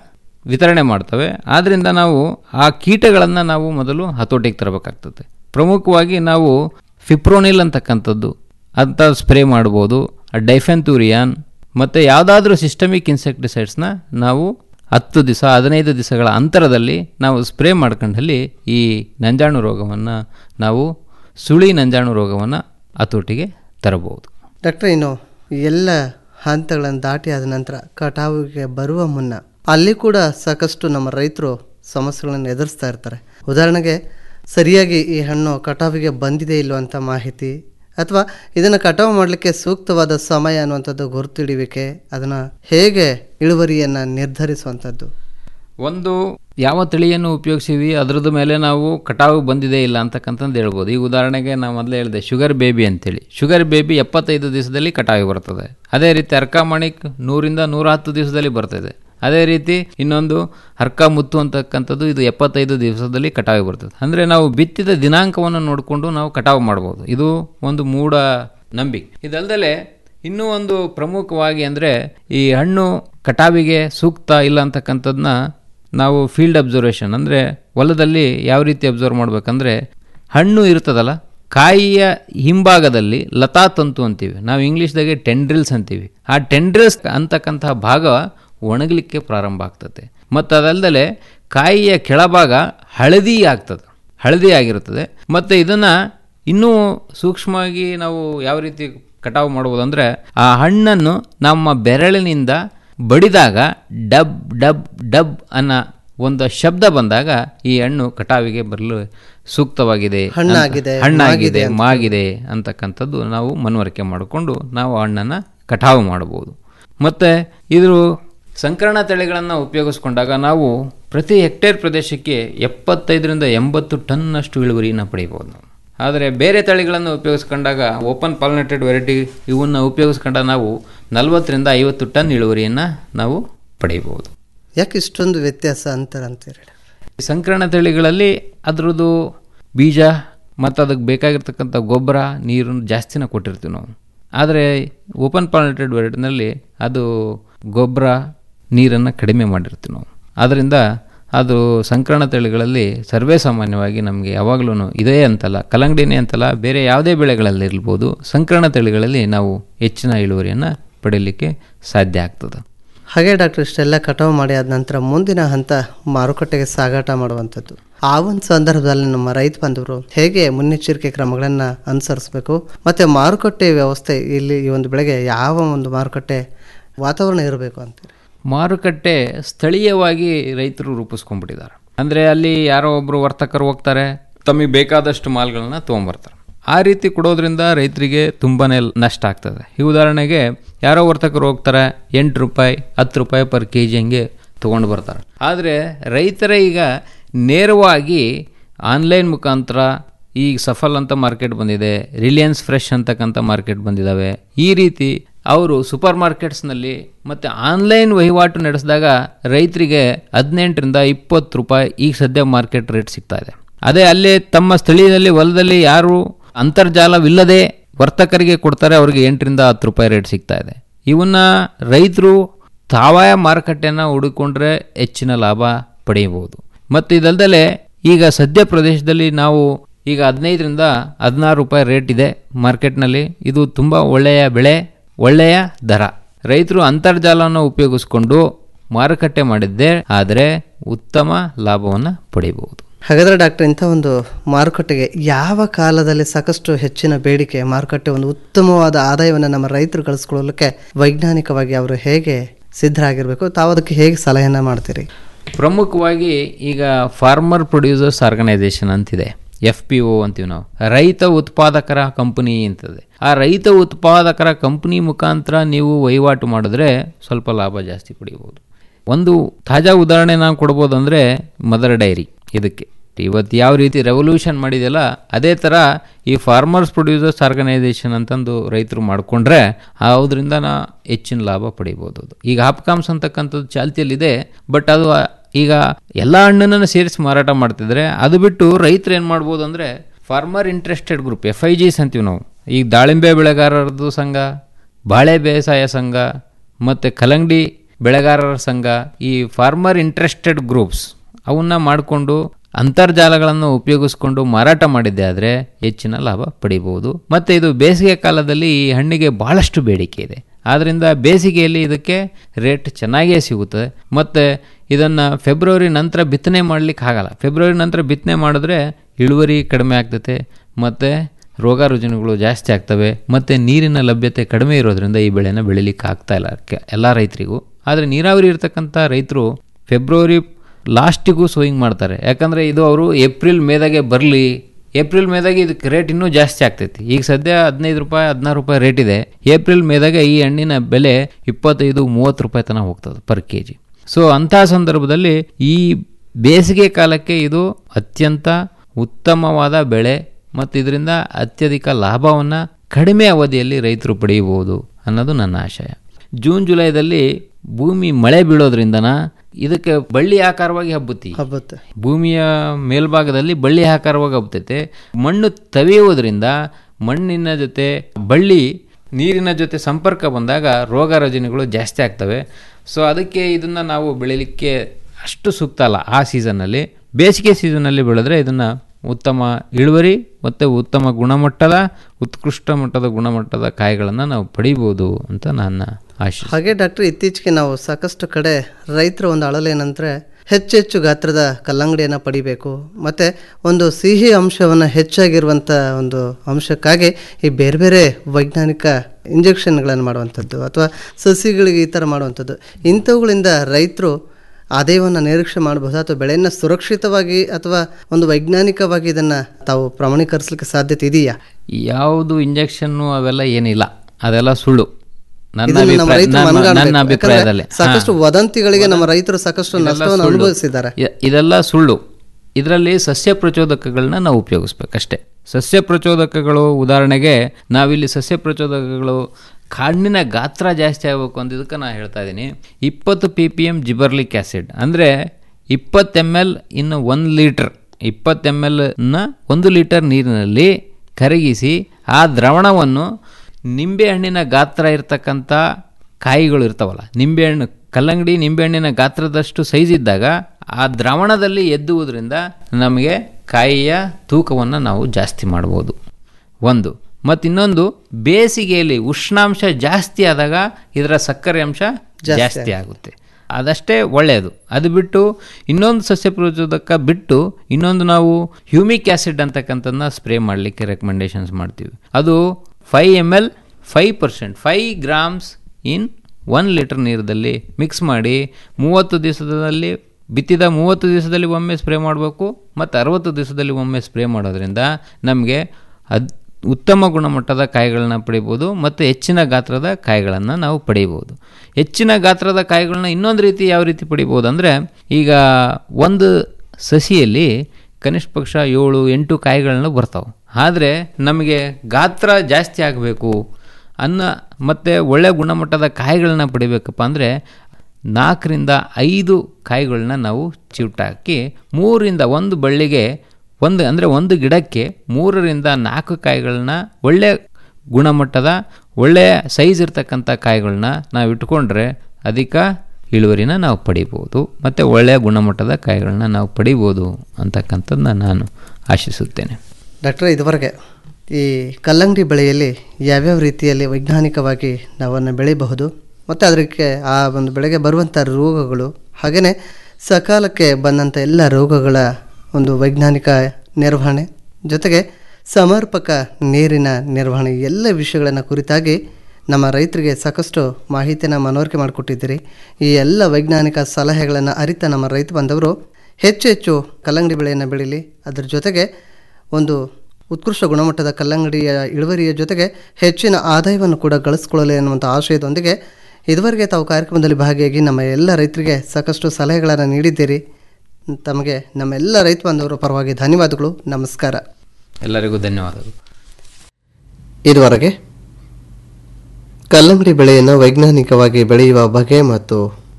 ವಿತರಣೆ ಮಾಡ್ತವೆ ಆದ್ದರಿಂದ ನಾವು ಆ ಕೀಟಗಳನ್ನು ನಾವು ಮೊದಲು ಹತೋಟಿಗೆ ತರಬೇಕಾಗ್ತದೆ ಪ್ರಮುಖವಾಗಿ ನಾವು ಫಿಪ್ರೋನಿಲ್ ಅಂತಕ್ಕಂಥದ್ದು ಅಂತ ಸ್ಪ್ರೇ ಮಾಡ್ಬೋದು ಡೈಫೆನ್ತೂರಿಯಾನ್ ಮತ್ತು ಯಾವುದಾದ್ರೂ ಸಿಸ್ಟಮಿಕ್ ಇನ್ಸೆಕ್ಟಿಸೈಡ್ಸ್ನ ನಾವು ಹತ್ತು ದಿವಸ ಹದಿನೈದು ದಿವಸಗಳ ಅಂತರದಲ್ಲಿ ನಾವು ಸ್ಪ್ರೇ ಮಾಡ್ಕೊಂಡಲ್ಲಿ ಈ ನಂಜಾಣು ರೋಗವನ್ನು ನಾವು ಸುಳಿ ನಂಜಾಣು ರೋಗವನ್ನು ಹತೋಟಿಗೆ ತರಬಹುದು ಡಾಕ್ಟರ್ ಇನ್ನು ಎಲ್ಲ ಹಂತಗಳನ್ನು ದಾಟಿ ಆದ ನಂತರ ಕಟಾವಿಗೆ ಬರುವ ಮುನ್ನ ಅಲ್ಲಿ ಕೂಡ ಸಾಕಷ್ಟು ನಮ್ಮ ರೈತರು ಸಮಸ್ಯೆಗಳನ್ನು ಎದುರಿಸ್ತಾ ಇರ್ತಾರೆ ಉದಾಹರಣೆಗೆ ಸರಿಯಾಗಿ ಈ ಹಣ್ಣು ಕಟಾವಿಗೆ ಬಂದಿದೆ ಇಲ್ಲೋ ಅಂತ ಮಾಹಿತಿ ಅಥವಾ ಇದನ್ನು ಕಟಾವು ಮಾಡಲಿಕ್ಕೆ ಸೂಕ್ತವಾದ ಸಮಯ ಅನ್ನುವಂಥದ್ದು ಗುರುತಿಡುವಿಕೆ ಅದನ್ನು ಹೇಗೆ ಇಳುವರಿಯನ್ನು ನಿರ್ಧರಿಸುವಂಥದ್ದು ಒಂದು ಯಾವ ತಳಿಯನ್ನು ಉಪಯೋಗಿಸಿವಿ ಅದರದ್ದು ಮೇಲೆ ನಾವು ಕಟಾವು ಬಂದಿದೆ ಇಲ್ಲ ಅಂತಕ್ಕಂಥದ್ದು ಹೇಳ್ಬೋದು ಈ ಉದಾಹರಣೆಗೆ ನಾವು ಮೊದಲೇ ಹೇಳಿದೆ ಶುಗರ್ ಬೇಬಿ ಅಂತೇಳಿ ಶುಗರ್ ಬೇಬಿ ಎಪ್ಪತ್ತೈದು ದಿವಸದಲ್ಲಿ ಕಟಾವಿಗೆ ಬರ್ತದೆ ಅದೇ ರೀತಿ ಅರ್ಕಾಮಣಿಕ್ ನೂರಿಂದ ನೂರ ಹತ್ತು ದಿವಸದಲ್ಲಿ ಬರ್ತದೆ ಅದೇ ರೀತಿ ಇನ್ನೊಂದು ಹರ್ಕ ಮುತ್ತು ಅಂತಕ್ಕಂಥದ್ದು ಇದು ಎಪ್ಪತ್ತೈದು ದಿವಸದಲ್ಲಿ ಕಟಾವಿಗೆ ಬರ್ತದೆ ಅಂದರೆ ನಾವು ಬಿತ್ತಿದ ದಿನಾಂಕವನ್ನು ನೋಡಿಕೊಂಡು ನಾವು ಕಟಾವು ಮಾಡ್ಬೋದು ಇದು ಒಂದು ಮೂಢ ನಂಬಿಕೆ ಇದಲ್ದಲೆ ಇನ್ನೂ ಒಂದು ಪ್ರಮುಖವಾಗಿ ಅಂದರೆ ಈ ಹಣ್ಣು ಕಟಾವಿಗೆ ಸೂಕ್ತ ಇಲ್ಲ ಅಂತಕ್ಕಂಥದ್ದನ್ನ ನಾವು ಫೀಲ್ಡ್ ಅಬ್ಸರ್ವೇಷನ್ ಅಂದರೆ ಹೊಲದಲ್ಲಿ ಯಾವ ರೀತಿ ಅಬ್ಸರ್ವ್ ಮಾಡಬೇಕಂದ್ರೆ ಹಣ್ಣು ಇರ್ತದಲ್ಲ ಕಾಯಿಯ ಹಿಂಭಾಗದಲ್ಲಿ ಲತಾ ತಂತು ಅಂತೀವಿ ನಾವು ಇಂಗ್ಲೀಷ್ದಾಗೆ ಟೆಂಡ್ರಿಲ್ಸ್ ಅಂತೀವಿ ಆ ಟೆಂಡ್ರಿಲ್ಸ್ ಅಂತಕ್ಕಂತಹ ಭಾಗ ಒಣಗಲಿಕ್ಕೆ ಪ್ರಾರಂಭ ಆಗ್ತದೆ ಮತ್ತು ಅದಲ್ಲದೆ ಕಾಯಿಯ ಕೆಳಭಾಗ ಹಳದಿ ಆಗ್ತದೆ ಹಳದಿ ಆಗಿರುತ್ತದೆ ಮತ್ತು ಇದನ್ನು ಇನ್ನೂ ಸೂಕ್ಷ್ಮವಾಗಿ ನಾವು ಯಾವ ರೀತಿ ಕಟಾವು ಮಾಡ್ಬೋದು ಅಂದರೆ ಆ ಹಣ್ಣನ್ನು ನಮ್ಮ ಬೆರಳಿನಿಂದ ಬಡಿದಾಗ ಡಬ್ ಡಬ್ ಡಬ್ ಅನ್ನೋ ಒಂದು ಶಬ್ದ ಬಂದಾಗ ಈ ಹಣ್ಣು ಕಟಾವಿಗೆ ಬರಲು ಸೂಕ್ತವಾಗಿದೆ ಅಂತ- ಹಣ್ಣಾಗಿದೆ, ಹಣ್ಣಾಗಿದೆ ಮಾಗಿದೆ ಅಂತ ಮಾಗಿದೆ ಅಂತಕ್ಕಂಥದ್ದು ನಾವು ಮನವರಿಕೆ ಮಾಡಿಕೊಂಡು ನಾವು ಹಣ್ಣನ್ನು ಕಟಾವು ಮಾಡಬಹುದು ಮತ್ತು ಇದ್ರ ಸಂಕರಣ ತಳಿಗಳನ್ನು ಉಪಯೋಗಿಸ್ಕೊಂಡಾಗ ನಾವು ಪ್ರತಿ ಹೆಕ್ಟೇರ್ ಪ್ರದೇಶಕ್ಕೆ ಎಪ್ಪತ್ತೈದರಿಂದ ಎಂಬತ್ತು ಟನ್ನಷ್ಟು ಇಳುವರಿಯನ್ನು ಪಡೆಯಬಹುದು ನಾವು ಆದರೆ ಬೇರೆ ತಳಿಗಳನ್ನು ಉಪಯೋಗಿಸ್ಕೊಂಡಾಗ ಓಪನ್ ಪಾಲಿನೇಟೆಡ್ ವೆರೈಟಿ ಇವನ್ನು ಉಪಯೋಗಿಸ್ಕೊಂಡಾಗ ನಾವು ನಲವತ್ತರಿಂದ ಐವತ್ತು ಟನ್ ಇಳುವರಿಯನ್ನು ನಾವು ಪಡೆಯಬಹುದು ಯಾಕೆ ಇಷ್ಟೊಂದು ವ್ಯತ್ಯಾಸ ಅಂತಾರೆ ಅಂತೀರಿ ಈ ಸಂಕರಣ ತಳಿಗಳಲ್ಲಿ ಅದರದ್ದು ಬೀಜ ಮತ್ತು ಅದಕ್ಕೆ ಬೇಕಾಗಿರ್ತಕ್ಕಂಥ ಗೊಬ್ಬರ ನೀರು ಜಾಸ್ತಿನ ಕೊಟ್ಟಿರ್ತೀವಿ ನಾವು ಆದರೆ ಓಪನ್ ಪಾಲಿನೇಟೆಡ್ ವೆರೈಟಿನಲ್ಲಿ ಅದು ಗೊಬ್ಬರ ನೀರನ್ನು ಕಡಿಮೆ ಮಾಡಿರ್ತೀವಿ ನಾವು ಆದ್ದರಿಂದ ಅದು ಸಂಕರಣ ತಳಿಗಳಲ್ಲಿ ಸರ್ವೇ ಸಾಮಾನ್ಯವಾಗಿ ನಮಗೆ ಯಾವಾಗಲೂ ಇದೇ ಅಂತಲ್ಲ ಕಲ್ಲಂಗಡಿನೇ ಅಂತಲ್ಲ ಬೇರೆ ಯಾವುದೇ ಬೆಳೆಗಳಲ್ಲಿ ಇರ್ಬೋದು ಸಂಕರಣ ತಳಿಗಳಲ್ಲಿ ನಾವು ಹೆಚ್ಚಿನ ಇಳುವರಿಯನ್ನು ಪಡೀಲಿಕ್ಕೆ ಸಾಧ್ಯ ಆಗ್ತದೆ ಹಾಗೆ ಡಾಕ್ಟರ್ ಇಷ್ಟೆಲ್ಲ ಕಟಾವು ಮಾಡಿ ಆದ ನಂತರ ಮುಂದಿನ ಹಂತ ಮಾರುಕಟ್ಟೆಗೆ ಸಾಗಾಟ ಮಾಡುವಂಥದ್ದು ಆ ಒಂದು ಸಂದರ್ಭದಲ್ಲಿ ನಮ್ಮ ರೈತ ಬಂಧುವರು ಹೇಗೆ ಮುನ್ನೆಚ್ಚರಿಕೆ ಕ್ರಮಗಳನ್ನು ಅನುಸರಿಸಬೇಕು ಮತ್ತು ಮಾರುಕಟ್ಟೆ ವ್ಯವಸ್ಥೆ ಇಲ್ಲಿ ಈ ಒಂದು ಬೆಳೆಗೆ ಯಾವ ಒಂದು ಮಾರುಕಟ್ಟೆ ವಾತಾವರಣ ಇರಬೇಕು ಅಂತೀರಿ ಮಾರುಕಟ್ಟೆ ಸ್ಥಳೀಯವಾಗಿ ರೈತರು ರೂಪಿಸ್ಕೊಂಡ್ಬಿಟ್ಟಿದ್ದಾರೆ ಅಂದರೆ ಅಲ್ಲಿ ಯಾರೋ ಒಬ್ಬರು ವರ್ತಕರು ಹೋಗ್ತಾರೆ ತಮಗೆ ಬೇಕಾದಷ್ಟು ಮಾಲ್ಗಳನ್ನ ತೊಗೊಂಬರ್ತಾರೆ ಆ ರೀತಿ ಕೊಡೋದ್ರಿಂದ ರೈತರಿಗೆ ತುಂಬಾ ನಷ್ಟ ಆಗ್ತದೆ ಈ ಉದಾಹರಣೆಗೆ ಯಾರೋ ವರ್ತಕರು ಹೋಗ್ತಾರೆ ಎಂಟು ರೂಪಾಯಿ ಹತ್ತು ರೂಪಾಯಿ ಪರ್ ಕೆ ಜಿ ಹಂಗೆ ತೊಗೊಂಡು ಬರ್ತಾರೆ ಆದರೆ ರೈತರ ಈಗ ನೇರವಾಗಿ ಆನ್ಲೈನ್ ಮುಖಾಂತರ ಈಗ ಸಫಲ್ ಅಂತ ಮಾರ್ಕೆಟ್ ಬಂದಿದೆ ರಿಲಯನ್ಸ್ ಫ್ರೆಶ್ ಅಂತಕ್ಕಂಥ ಮಾರ್ಕೆಟ್ ಬಂದಿದ್ದಾವೆ ಈ ರೀತಿ ಅವರು ಸೂಪರ್ ಮಾರ್ಕೆಟ್ಸ್ನಲ್ಲಿ ಮತ್ತು ಆನ್ಲೈನ್ ವಹಿವಾಟು ನಡೆಸಿದಾಗ ರೈತರಿಗೆ ಹದಿನೆಂಟರಿಂದ ಇಪ್ಪತ್ತು ರೂಪಾಯಿ ಈಗ ಸದ್ಯ ಮಾರ್ಕೆಟ್ ರೇಟ್ ಸಿಗ್ತಾ ಇದೆ ಅದೇ ಅಲ್ಲೇ ತಮ್ಮ ಸ್ಥಳೀಯದಲ್ಲಿ ಹೊಲದಲ್ಲಿ ಯಾರು ಅಂತರ್ಜಾಲವಿಲ್ಲದೆ ವರ್ತಕರಿಗೆ ಕೊಡ್ತಾರೆ ಅವರಿಗೆ ಎಂಟರಿಂದ ಹತ್ತು ರೂಪಾಯಿ ರೇಟ್ ಸಿಗ್ತಾ ಇದೆ ಇವನ್ನ ರೈತರು ತಾವಾಯ ಮಾರುಕಟ್ಟೆಯನ್ನು ಹುಡುಕೊಂಡ್ರೆ ಹೆಚ್ಚಿನ ಲಾಭ ಪಡೆಯಬಹುದು ಮತ್ತು ಇದಲ್ದಲೆ ಈಗ ಸದ್ಯ ಪ್ರದೇಶದಲ್ಲಿ ನಾವು ಈಗ ಹದಿನೈದರಿಂದ ಹದಿನಾರು ರೂಪಾಯಿ ರೇಟ್ ಇದೆ ಮಾರ್ಕೆಟ್ನಲ್ಲಿ ಇದು ತುಂಬ ಒಳ್ಳೆಯ ಬೆಳೆ ಒಳ್ಳೆಯ ದರ ರೈತರು ಅಂತರ್ಜಾಲವನ್ನು ಉಪಯೋಗಿಸ್ಕೊಂಡು ಮಾರುಕಟ್ಟೆ ಮಾಡಿದ್ದೇ ಆದರೆ ಉತ್ತಮ ಲಾಭವನ್ನು ಪಡೆಯಬಹುದು ಹಾಗಾದರೆ ಡಾಕ್ಟರ್ ಇಂಥ ಒಂದು ಮಾರುಕಟ್ಟೆಗೆ ಯಾವ ಕಾಲದಲ್ಲಿ ಸಾಕಷ್ಟು ಹೆಚ್ಚಿನ ಬೇಡಿಕೆ ಮಾರುಕಟ್ಟೆ ಒಂದು ಉತ್ತಮವಾದ ಆದಾಯವನ್ನು ನಮ್ಮ ರೈತರು ಗಳಿಸ್ಕೊಳ್ಳಲಿಕ್ಕೆ ವೈಜ್ಞಾನಿಕವಾಗಿ ಅವರು ಹೇಗೆ ಸಿದ್ಧರಾಗಿರಬೇಕು ತಾವು ಅದಕ್ಕೆ ಹೇಗೆ ಸಲಹೆಯನ್ನು ಮಾಡ್ತೀರಿ ಪ್ರಮುಖವಾಗಿ ಈಗ ಫಾರ್ಮರ್ ಪ್ರೊಡ್ಯೂಸರ್ಸ್ ಆರ್ಗನೈಸೇಷನ್ ಅಂತಿದೆ ಎಫ್ ಪಿ ಒ ಅಂತೀವಿ ನಾವು ರೈತ ಉತ್ಪಾದಕರ ಕಂಪನಿ ಅಂತದೆ ಆ ರೈತ ಉತ್ಪಾದಕರ ಕಂಪನಿ ಮುಖಾಂತರ ನೀವು ವಹಿವಾಟು ಮಾಡಿದ್ರೆ ಸ್ವಲ್ಪ ಲಾಭ ಜಾಸ್ತಿ ಪಡಿಬೋದು ಒಂದು ತಾಜಾ ಉದಾಹರಣೆ ನಾವು ಕೊಡ್ಬೋದು ಅಂದರೆ ಮದರ್ ಡೈರಿ ಇದಕ್ಕೆ ಇವತ್ತು ಯಾವ ರೀತಿ ರೆವಲ್ಯೂಷನ್ ಮಾಡಿದೆಯಲ್ಲ ಅದೇ ಥರ ಈ ಫಾರ್ಮರ್ಸ್ ಪ್ರೊಡ್ಯೂಸರ್ಸ್ ಆರ್ಗನೈಸೇಷನ್ ಅಂತಂದು ರೈತರು ಮಾಡಿಕೊಂಡ್ರೆ ಅದರಿಂದ ನಾ ಹೆಚ್ಚಿನ ಲಾಭ ಪಡಿಬೋದು ಅದು ಈಗ ಹಾಪ್ಕಾಮ್ಸ್ ಅಂತಕ್ಕಂಥದ್ದು ಚಾಲ್ತಿಯಲ್ಲಿದೆ ಬಟ್ ಅದು ಈಗ ಎಲ್ಲ ಹಣ್ಣನ್ನು ಸೇರಿಸಿ ಮಾರಾಟ ಮಾಡ್ತಿದ್ರೆ ಅದು ಬಿಟ್ಟು ರೈತರು ಏನು ಮಾಡ್ಬೋದು ಅಂದರೆ farmer interested group F I Gs ಅಂತೀವಿ ನಾವು ಈಗ ದಾಳಿಂಬೆ ಬೆಳೆಗಾರರದ್ದು ಸಂಘ ಬಾಳೆ ಬೇಸಾಯ ಸಂಘ ಮತ್ತು ಕಲ್ಲಂಗಡಿ ಬೆಳೆಗಾರರ ಸಂಘ ಈ ಫಾರ್ಮರ್ ಇಂಟ್ರೆಸ್ಟೆಡ್ ಗ್ರೂಪ್ಸ್ ಅವನ್ನ ಮಾಡಿಕೊಂಡು ಅಂತರ್ಜಾಲಗಳನ್ನು ಉಪಯೋಗಿಸ್ಕೊಂಡು ಮಾರಾಟ ಮಾಡಿದ್ದೆ ಆದರೆ ಹೆಚ್ಚಿನ ಲಾಭ ಪಡಿಬೋದು ಮತ್ತು ಇದು ಬೇಸಿಗೆ ಕಾಲದಲ್ಲಿ ಈ ಹಣ್ಣಿಗೆ ಭಾಳಷ್ಟು ಬೇಡಿಕೆ ಇದೆ ಆದ್ದರಿಂದ ಬೇಸಿಗೆಯಲ್ಲಿ ಇದಕ್ಕೆ ರೇಟ್ ಚೆನ್ನಾಗೇ ಸಿಗುತ್ತದೆ ಮತ್ತು ಇದನ್ನು ಫೆಬ್ರವರಿ ನಂತರ ಬಿತ್ತನೆ ಮಾಡಲಿಕ್ಕೆ ಆಗಲ್ಲ ಫೆಬ್ರವರಿ ನಂತರ ಬಿತ್ತನೆ ಮಾಡಿದ್ರೆ ಇಳುವರಿ ಕಡಿಮೆ ಆಗ್ತೈತೆ ಮತ್ತು ರೋಗ ರುಜಿನಗಳು ಜಾಸ್ತಿ ಆಗ್ತವೆ ಮತ್ತು ನೀರಿನ ಲಭ್ಯತೆ ಕಡಿಮೆ ಇರೋದ್ರಿಂದ ಈ ಬೆಳೆನ ಬೆಳಿಲಿಕ್ಕೆ ಆಗ್ತಾ ಇಲ್ಲ ಕೆ- ಎಲ್ಲ ರೈತರಿಗೂ ಆದರೆ ನೀರಾವರಿ ಇರ್ತಕ್ಕಂಥ ರೈತರು ಫೆಬ್ರವರಿ ಲಾಸ್ಟಿಗೂ ಸೋಯಿಂಗ್ ಮಾಡ್ತಾರೆ ಯಾಕಂದರೆ ಇದು ಅವರು ಏಪ್ರಿಲ್ ಮೇದಾಗೆ ಬರಲಿ ಏಪ್ರಿಲ್ ಮೇದಾಗೆ ಇದಕ್ಕೆ ರೇಟ್ ಇನ್ನೂ ಜಾಸ್ತಿ ಆಗ್ತೈತಿ ಈಗ ಸದ್ಯ ಹದಿನೈದು ರೂಪಾಯಿ ಹದಿನಾರು ರೂಪಾಯಿ ರೇಟ್ ಇದೆ ಏಪ್ರಿಲ್ ಮೇದಾಗೆ ಈ ಹಣ್ಣಿನ ಬೆಲೆ ಇಪ್ಪತ್ತೈದು ಮೂವತ್ತು ರೂಪಾಯಿ ತನಕ ಹೋಗ್ತದೆ ಪರ್ ಕೆ ಜಿ ಸೊ ಅಂತಹ ಸಂದರ್ಭದಲ್ಲಿ ಈ ಬೇಸಿಗೆ ಕಾಲಕ್ಕೆ ಇದು ಅತ್ಯಂತ ಉತ್ತಮವಾದ ಬೆಳೆ ಮತ್ತು ಇದರಿಂದ ಅತ್ಯಧಿಕ ಲಾಭವನ್ನು ಕಡಿಮೆ ಅವಧಿಯಲ್ಲಿ ರೈತರು ಪಡೆಯಬಹುದು ಅನ್ನೋದು ನನ್ನ ಆಶಯ ಜೂನ್ ಜುಲೈದಲ್ಲಿ ಭೂಮಿ ಮಳೆ ಬೀಳೋದ್ರಿಂದನ ಇದಕ್ಕೆ ಬಳ್ಳಿ ಆಕಾರವಾಗಿ ಹಬ್ಬುತ್ತಿ ಹಬ್ಬುತ್ತೆ ಭೂಮಿಯ ಮೇಲ್ಭಾಗದಲ್ಲಿ ಬಳ್ಳಿ ಆಕಾರವಾಗಿ ಹಬ್ಬತೈತೆ ಮಣ್ಣು ತವೆಯುವುದರಿಂದ ಮಣ್ಣಿನ ಜೊತೆ ಬಳ್ಳಿ ನೀರಿನ ಜೊತೆ ಸಂಪರ್ಕ ಬಂದಾಗ ರೋಗ ರುಜಿನಗಳು ಜಾಸ್ತಿ ಆಗ್ತವೆ ಸೊ ಅದಕ್ಕೆ ಇದನ್ನು ನಾವು ಬೆಳಿಲಿಕ್ಕೆ ಅಷ್ಟು ಸೂಕ್ತ ಅಲ್ಲ ಆ ಸೀಸನ್ನಲ್ಲಿ ಬೇಸಿಗೆ ಸೀಸನ್ನಲ್ಲಿ ಬೆಳೆದ್ರೆ ಇದನ್ನು ಉತ್ತಮ ಇಳುವರಿ ಮತ್ತು ಉತ್ತಮ ಗುಣಮಟ್ಟದ ಉತ್ಕೃಷ್ಟ ಮಟ್ಟದ ಗುಣಮಟ್ಟದ ಕಾಯಿಗಳನ್ನು ನಾವು ಪಡಿಬೋದು ಅಂತ ನನ್ನ ಆಶೆ ಹಾಗೆ ಡಾಕ್ಟರ್ ಇತ್ತೀಚೆಗೆ ನಾವು ಸಾಕಷ್ಟು ಕಡೆ ರೈತರ ಒಂದು ಅಳಲೇನಂದ್ರೆ ಹೆಚ್ಚೆಚ್ಚು ಗಾತ್ರದ ಕಲ್ಲಂಗಡಿಯನ್ನು ಪಡಿಬೇಕು ಮತ್ತು ಒಂದು ಸಿಹಿ ಅಂಶವನ್ನು ಹೆಚ್ಚಾಗಿರುವಂಥ ಒಂದು ಅಂಶಕ್ಕಾಗಿ ಈ ಬೇರೆ ಬೇರೆ ವೈಜ್ಞಾನಿಕ ಇಂಜೆಕ್ಷನ್ಗಳನ್ನು ಮಾಡುವಂಥದ್ದು ಅಥವಾ ಸಸಿಗಳಿಗೆ ಈ ಥರ ಮಾಡುವಂಥದ್ದು ಇಂಥವುಗಳಿಂದ ರೈತರು ಆದಾಯವನ್ನು ನಿರೀಕ್ಷೆ ಮಾಡಬಹುದು ಅಥವಾ ಬೆಳೆಯನ್ನು ಸುರಕ್ಷಿತವಾಗಿ ಅಥವಾ ಒಂದು ವೈಜ್ಞಾನಿಕವಾಗಿ ಇದನ್ನು ತಾವು ಪ್ರಮಾಣೀಕರಿಸಲಿಕ್ಕೆ ಸಾಧ್ಯತೆ ಇದೆಯಾ ಯಾವುದು ಇಂಜೆಕ್ಷನ್ನು ಅವೆಲ್ಲ ಏನಿಲ್ಲ ಅದೆಲ್ಲ ಸುಳ್ಳು ನನ್ನ ಇದನ್ನು ನಮ್ಮ ಅಭಿಪ್ರಾಯ ರೈತರು ನನ್ನ- ಮನಗಾಣಬೇಕು. ನನ್ನ ಯಾಕಂದ್ರೆ ಅಭಿಪ್ರಾಯದಲ್ಲಿ ಸಾಕಷ್ಟು ಹಾ. ವದಂತಿಗಳಿಗೆ ನಮ್ಮ ರೈತರು ಸಾಕಷ್ಟು ಇದೆಲ್ಲ ನಷ್ಟವನ್ನು ಸುಳ್ಳು. ಅನುಭವಿಸಿದ್ದಾರೆ ಇ- ಇದೆಲ್ಲ ಸುಳ್ಳು ಇದರಲ್ಲಿ ಸಸ್ಯ ಪ್ರಚೋದಕಗಳನ್ನ ನಾವು ಉಪಯೋಗಿಸ್ಬೇಕಷ್ಟೇ ಸಸ್ಯ ಪ್ರಚೋದಕಗಳು ಉದಾಹರಣೆಗೆ ನಾವಿಲ್ಲಿ ಸಸ್ಯ ಪ್ರಚೋದಕಗಳು ಕಾಡಿನ ಗಾತ್ರ ಜಾಸ್ತಿ ಆಗಬೇಕು ಅಂದಿದ್ದಕ್ಕೆ ನಾನು ಹೇಳ್ತಾ ಇದ್ದೀನಿ ಇಪ್ಪತ್ತು P P M gibberellic acid ಅಂದರೆ ಇಪ್ಪತ್ತು ಎಮ್ ಎಲ್ ಇನ್ನು ಒಂದು ಲೀಟರ್ ಇಪ್ಪತ್ತು ಎಮ್ ಎಲ್ನ ಒಂದು ಲೀಟರ್ ನೀರಿನಲ್ಲಿ ಕರಗಿಸಿ ಆ ದ್ರವಣವನ್ನು ನಿಂಬೆಹಣ್ಣಿನ ಗಾತ್ರ ಇರತಕ್ಕಂಥ ಕಾಯಿಗಳು ಇರ್ತಾವಲ್ಲ ನಿಂಬೆಹಣ್ಣು ಕಲ್ಲಂಗಡಿ ನಿಂಬೆಹಣ್ಣಿನ ಗಾತ್ರದಷ್ಟು ಸೈಜ್ ಇದ್ದಾಗ ಆ ದ್ರಾವಣದಲ್ಲಿ ಎದ್ದುವುದರಿಂದ ನಮಗೆ ಕಾಯಿಯ ತೂಕವನ್ನು ನಾವು ಜಾಸ್ತಿ ಮಾಡ್ಬೋದು ಒಂದು ಮತ್ತು ಇನ್ನೊಂದು ಬೇಸಿಗೆಯಲ್ಲಿ ಉಷ್ಣಾಂಶ ಜಾಸ್ತಿ ಆದಾಗ ಇದರ ಸಕ್ಕರೆ ಅಂಶ ಜಾಸ್ತಿ ಜಾಸ್ತಿ ಆಗುತ್ತೆ ಅದಷ್ಟೇ ಒಳ್ಳೆಯದು ಅದು ಬಿಟ್ಟು ಇನ್ನೊಂದು ಸಸ್ಯ ಪ್ರಚೋದಕ ಬಿಟ್ಟು ಇನ್ನೊಂದು ನಾವು ಹ್ಯೂಮಿಕ್ ಆ್ಯಸಿಡ್ ಅಂತಕ್ಕಂಥದ್ದನ್ನ ಸ್ಪ್ರೇ ಮಾಡಲಿಕ್ಕೆ ರೆಕಮೆಂಡೇಶನ್ಸ್ ಮಾಡ್ತೀವಿ ಅದು five M L five percent five grams in one litre ನೀರದಲ್ಲಿ ಮಿಕ್ಸ್ ಮಾಡಿ ಮೂವತ್ತು ದಿವಸದಲ್ಲಿ ಬಿತ್ತಿದ ಮೂವತ್ತು ದಿವಸದಲ್ಲಿ ಒಮ್ಮೆ ಸ್ಪ್ರೇ ಮಾಡಬೇಕು ಮತ್ತು ಅರವತ್ತು ದಿವಸದಲ್ಲಿ ಒಮ್ಮೆ ಸ್ಪ್ರೇ ಮಾಡೋದ್ರಿಂದ ನಮಗೆ ಅದ್ ಉತ್ತಮ ಗುಣಮಟ್ಟದ ಕಾಯಿಗಳನ್ನ ಪಡಿಬೋದು ಮತ್ತು ಹೆಚ್ಚಿನ ಗಾತ್ರದ ಕಾಯಿಗಳನ್ನು ನಾವು ಪಡಿಬೋದು ಹೆಚ್ಚಿನ ಗಾತ್ರದ ಕಾಯಿಗಳನ್ನ ಇನ್ನೊಂದು ರೀತಿ ಯಾವ ರೀತಿ ಪಡಿಬೋದು ಅಂದರೆ ಈಗ ಒಂದು ಸಸಿಯಲ್ಲಿ ಕನಿಷ್ಠ ಪಕ್ಷ ಏಳು ಎಂಟು ಕಾಯಿಗಳನ್ನ ಬರ್ತಾವೆ ಆದರೆ ನಮಗೆ ಗಾತ್ರ ಜಾಸ್ತಿ ಆಗಬೇಕು ಅನ್ನ ಮತ್ತು ಒಳ್ಳೆ ಗುಣಮಟ್ಟದ ಕಾಯಿಗಳನ್ನ ಪಡಿಬೇಕಪ್ಪ ಅಂದರೆ ನಾಲ್ಕರಿಂದ ಐದು ಕಾಯಿಗಳನ್ನ ನಾವು ಚಿವುಟಾಕಿ ಮೂರಿಂದ ಒಂದು ಬಳ್ಳಿಗೆ ಒಂದು ಅಂದರೆ ಒಂದು ಗಿಡಕ್ಕೆ ಮೂರರಿಂದ ನಾಲ್ಕು ಕಾಯಿಗಳನ್ನ ಒಳ್ಳೆ ಗುಣಮಟ್ಟದ ಒಳ್ಳೆಯ ಸೈಜ್ ಇರ್ತಕ್ಕಂಥ ಕಾಯಿಗಳನ್ನ ನಾವು ಇಟ್ಕೊಂಡ್ರೆ ಅಧಿಕ ಇಳುವರಿನ ನಾವು ಪಡಿಬೋದು ಮತ್ತು ಒಳ್ಳೆಯ ಗುಣಮಟ್ಟದ ಕಾಯಿಗಳನ್ನ ನಾವು ಪಡಿಬೋದು ಅಂತಕ್ಕಂಥದ್ದನ್ನ ನಾನು ಆಶಿಸುತ್ತೇನೆ ಡಾಕ್ಟರ್ ಇದುವರೆಗೆ ಈ ಕಲ್ಲಂಗಡಿ ಬೆಳೆಯಲ್ಲಿ ಯಾವ್ಯಾವ ರೀತಿಯಲ್ಲಿ ವೈಜ್ಞಾನಿಕವಾಗಿ ನಾವನ್ನು ಬೆಳೆಯಬಹುದು ಮತ್ತು ಅದಕ್ಕೆ ಆ ಒಂದು ಬೆಳೆಗೆ ಬರುವಂಥ ರೋಗಗಳು ಹಾಗೆಯೇ ಸಕಾಲಕ್ಕೆ ಬಂದಂಥ ಎಲ್ಲ ರೋಗಗಳ ಒಂದು ವೈಜ್ಞಾನಿಕ ನಿರ್ವಹಣೆ ಜೊತೆಗೆ ಸಮರ್ಪಕ ನೀರಿನ ನಿರ್ವಹಣೆ ಎಲ್ಲ ವಿಷಯಗಳನ್ನು ಕುರಿತಾಗಿ ನಮ್ಮ ರೈತರಿಗೆ ಸಾಕಷ್ಟು ಮಾಹಿತಿಯನ್ನು ಮನವರಿಕೆ ಮಾಡಿಕೊಟ್ಟಿದ್ದೀರಿ ಈ ಎಲ್ಲ ವೈಜ್ಞಾನಿಕ ಸಲಹೆಗಳನ್ನು ಅರಿತ ನಮ್ಮ ರೈತ ಬಂದವರು ಹೆಚ್ಚು ಹೆಚ್ಚು ಕಲ್ಲಂಗಡಿ ಬೆಳೆಯನ್ನು ಬೆಳೀಲಿ ಅದರ ಜೊತೆಗೆ ಒಂದು ಉತ್ಕೃಷ್ಟ ಗುಣಮಟ್ಟದ ಕಲ್ಲಂಗಡಿಯ ಇಳುವರಿಯ ಜೊತೆಗೆ ಹೆಚ್ಚಿನ ಆದಾಯವನ್ನು ಕೂಡ ಗಳಿಸ್ಕೊಳ್ಳಲಿ ಅನ್ನುವಂಥ ಆಶಯದೊಂದಿಗೆ ಇದುವರೆಗೆ ತಾವು ಕಾರ್ಯಕ್ರಮದಲ್ಲಿ ಭಾಗಿಯಾಗಿ ನಮ್ಮ ಎಲ್ಲ ರೈತರಿಗೆ ಸಾಕಷ್ಟು ಸಲಹೆಗಳನ್ನು ನೀಡಿದ್ದೀರಿ ತಮಗೆ ನಮ್ಮೆಲ್ಲ ರೈತ ಬಾಂಧವರ ಪರವಾಗಿ ಧನ್ಯವಾದಗಳು ನಮಸ್ಕಾರ ಎಲ್ಲರಿಗೂ ಧನ್ಯವಾದಗಳು ಇದುವರೆಗೆ ಕಲ್ಲಂಗಡಿ ಬೆಳೆಯನ್ನು ವೈಜ್ಞಾನಿಕವಾಗಿ ಬೆಳೆಯುವ ಬಗೆ ಮತ್ತು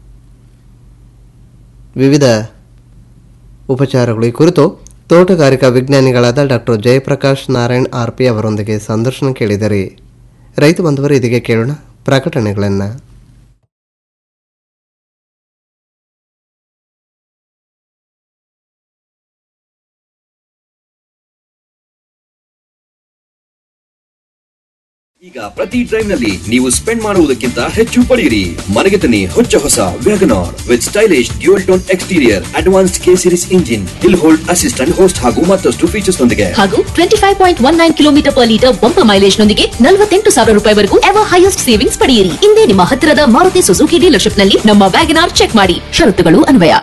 ವಿವಿಧ ಉಪಚಾರಗಳು ಈ ಕುರಿತು ತೋಟಗಾರಿಕಾ ವಿಜ್ಞಾನಿಗಳಾದ doctor Jayaprakash Narayan R P ಅವರೊಂದಿಗೆ ಸಂದರ್ಶನ ಕೇಳಿದರೆ ರೈತ ಬಂಧುವರು ಇದೀಗ ಕೇಳೋಣ ಪ್ರಕಟಣೆಗಳನ್ನು ಈಗ ಪ್ರತಿ ಡ್ರೈವ್ ನಲ್ಲಿ ನೀವು ಸ್ಪೆಂಡ್ ಮಾಡುವುದಕ್ಕಿಂತ ಹೆಚ್ಚು ಪಡೆಯಿರಿ ಮನೆಗೆ ತನ್ನಿ ಹೊಚ್ಚ ಹೊಸ WagonR with stylish dual tone exterior advanced K series engine hill hold assistant host ಹಾಗೂ ಮತ್ತಷ್ಟು ಫೀಚರ್ಸ್ ನೊಂದಿಗೆ ಹಾಗೂ twenty five point one nine kilometre per litre ಬಂಪ ಮೈಲೇಜ್ ನೊಂದಿಗೆ ನಲವತ್ತೆಂಟು ಸಾವಿರ ರೂಪಾಯಿವರೆಗೂ ಎವರ್ ಹೈಯೆಸ್ಟ್ ಸೇವಿಂಗ್ಸ್ ಪಡೆಯಿರಿ ಇಂದೇ ನಿಮ್ಮ ಹತ್ತಿರದ ಮಾರುತಿ ಸುಜುಕಿ ಡೀಲರ್ಶಿಪ್ ನಲ್ಲಿ ನಮ್ಮ ವ್ಯಾಗನಾರ್ ಚೆಕ್ ಮಾಡಿ ಷರತ್ತುಗಳು ಅನ್ವಯ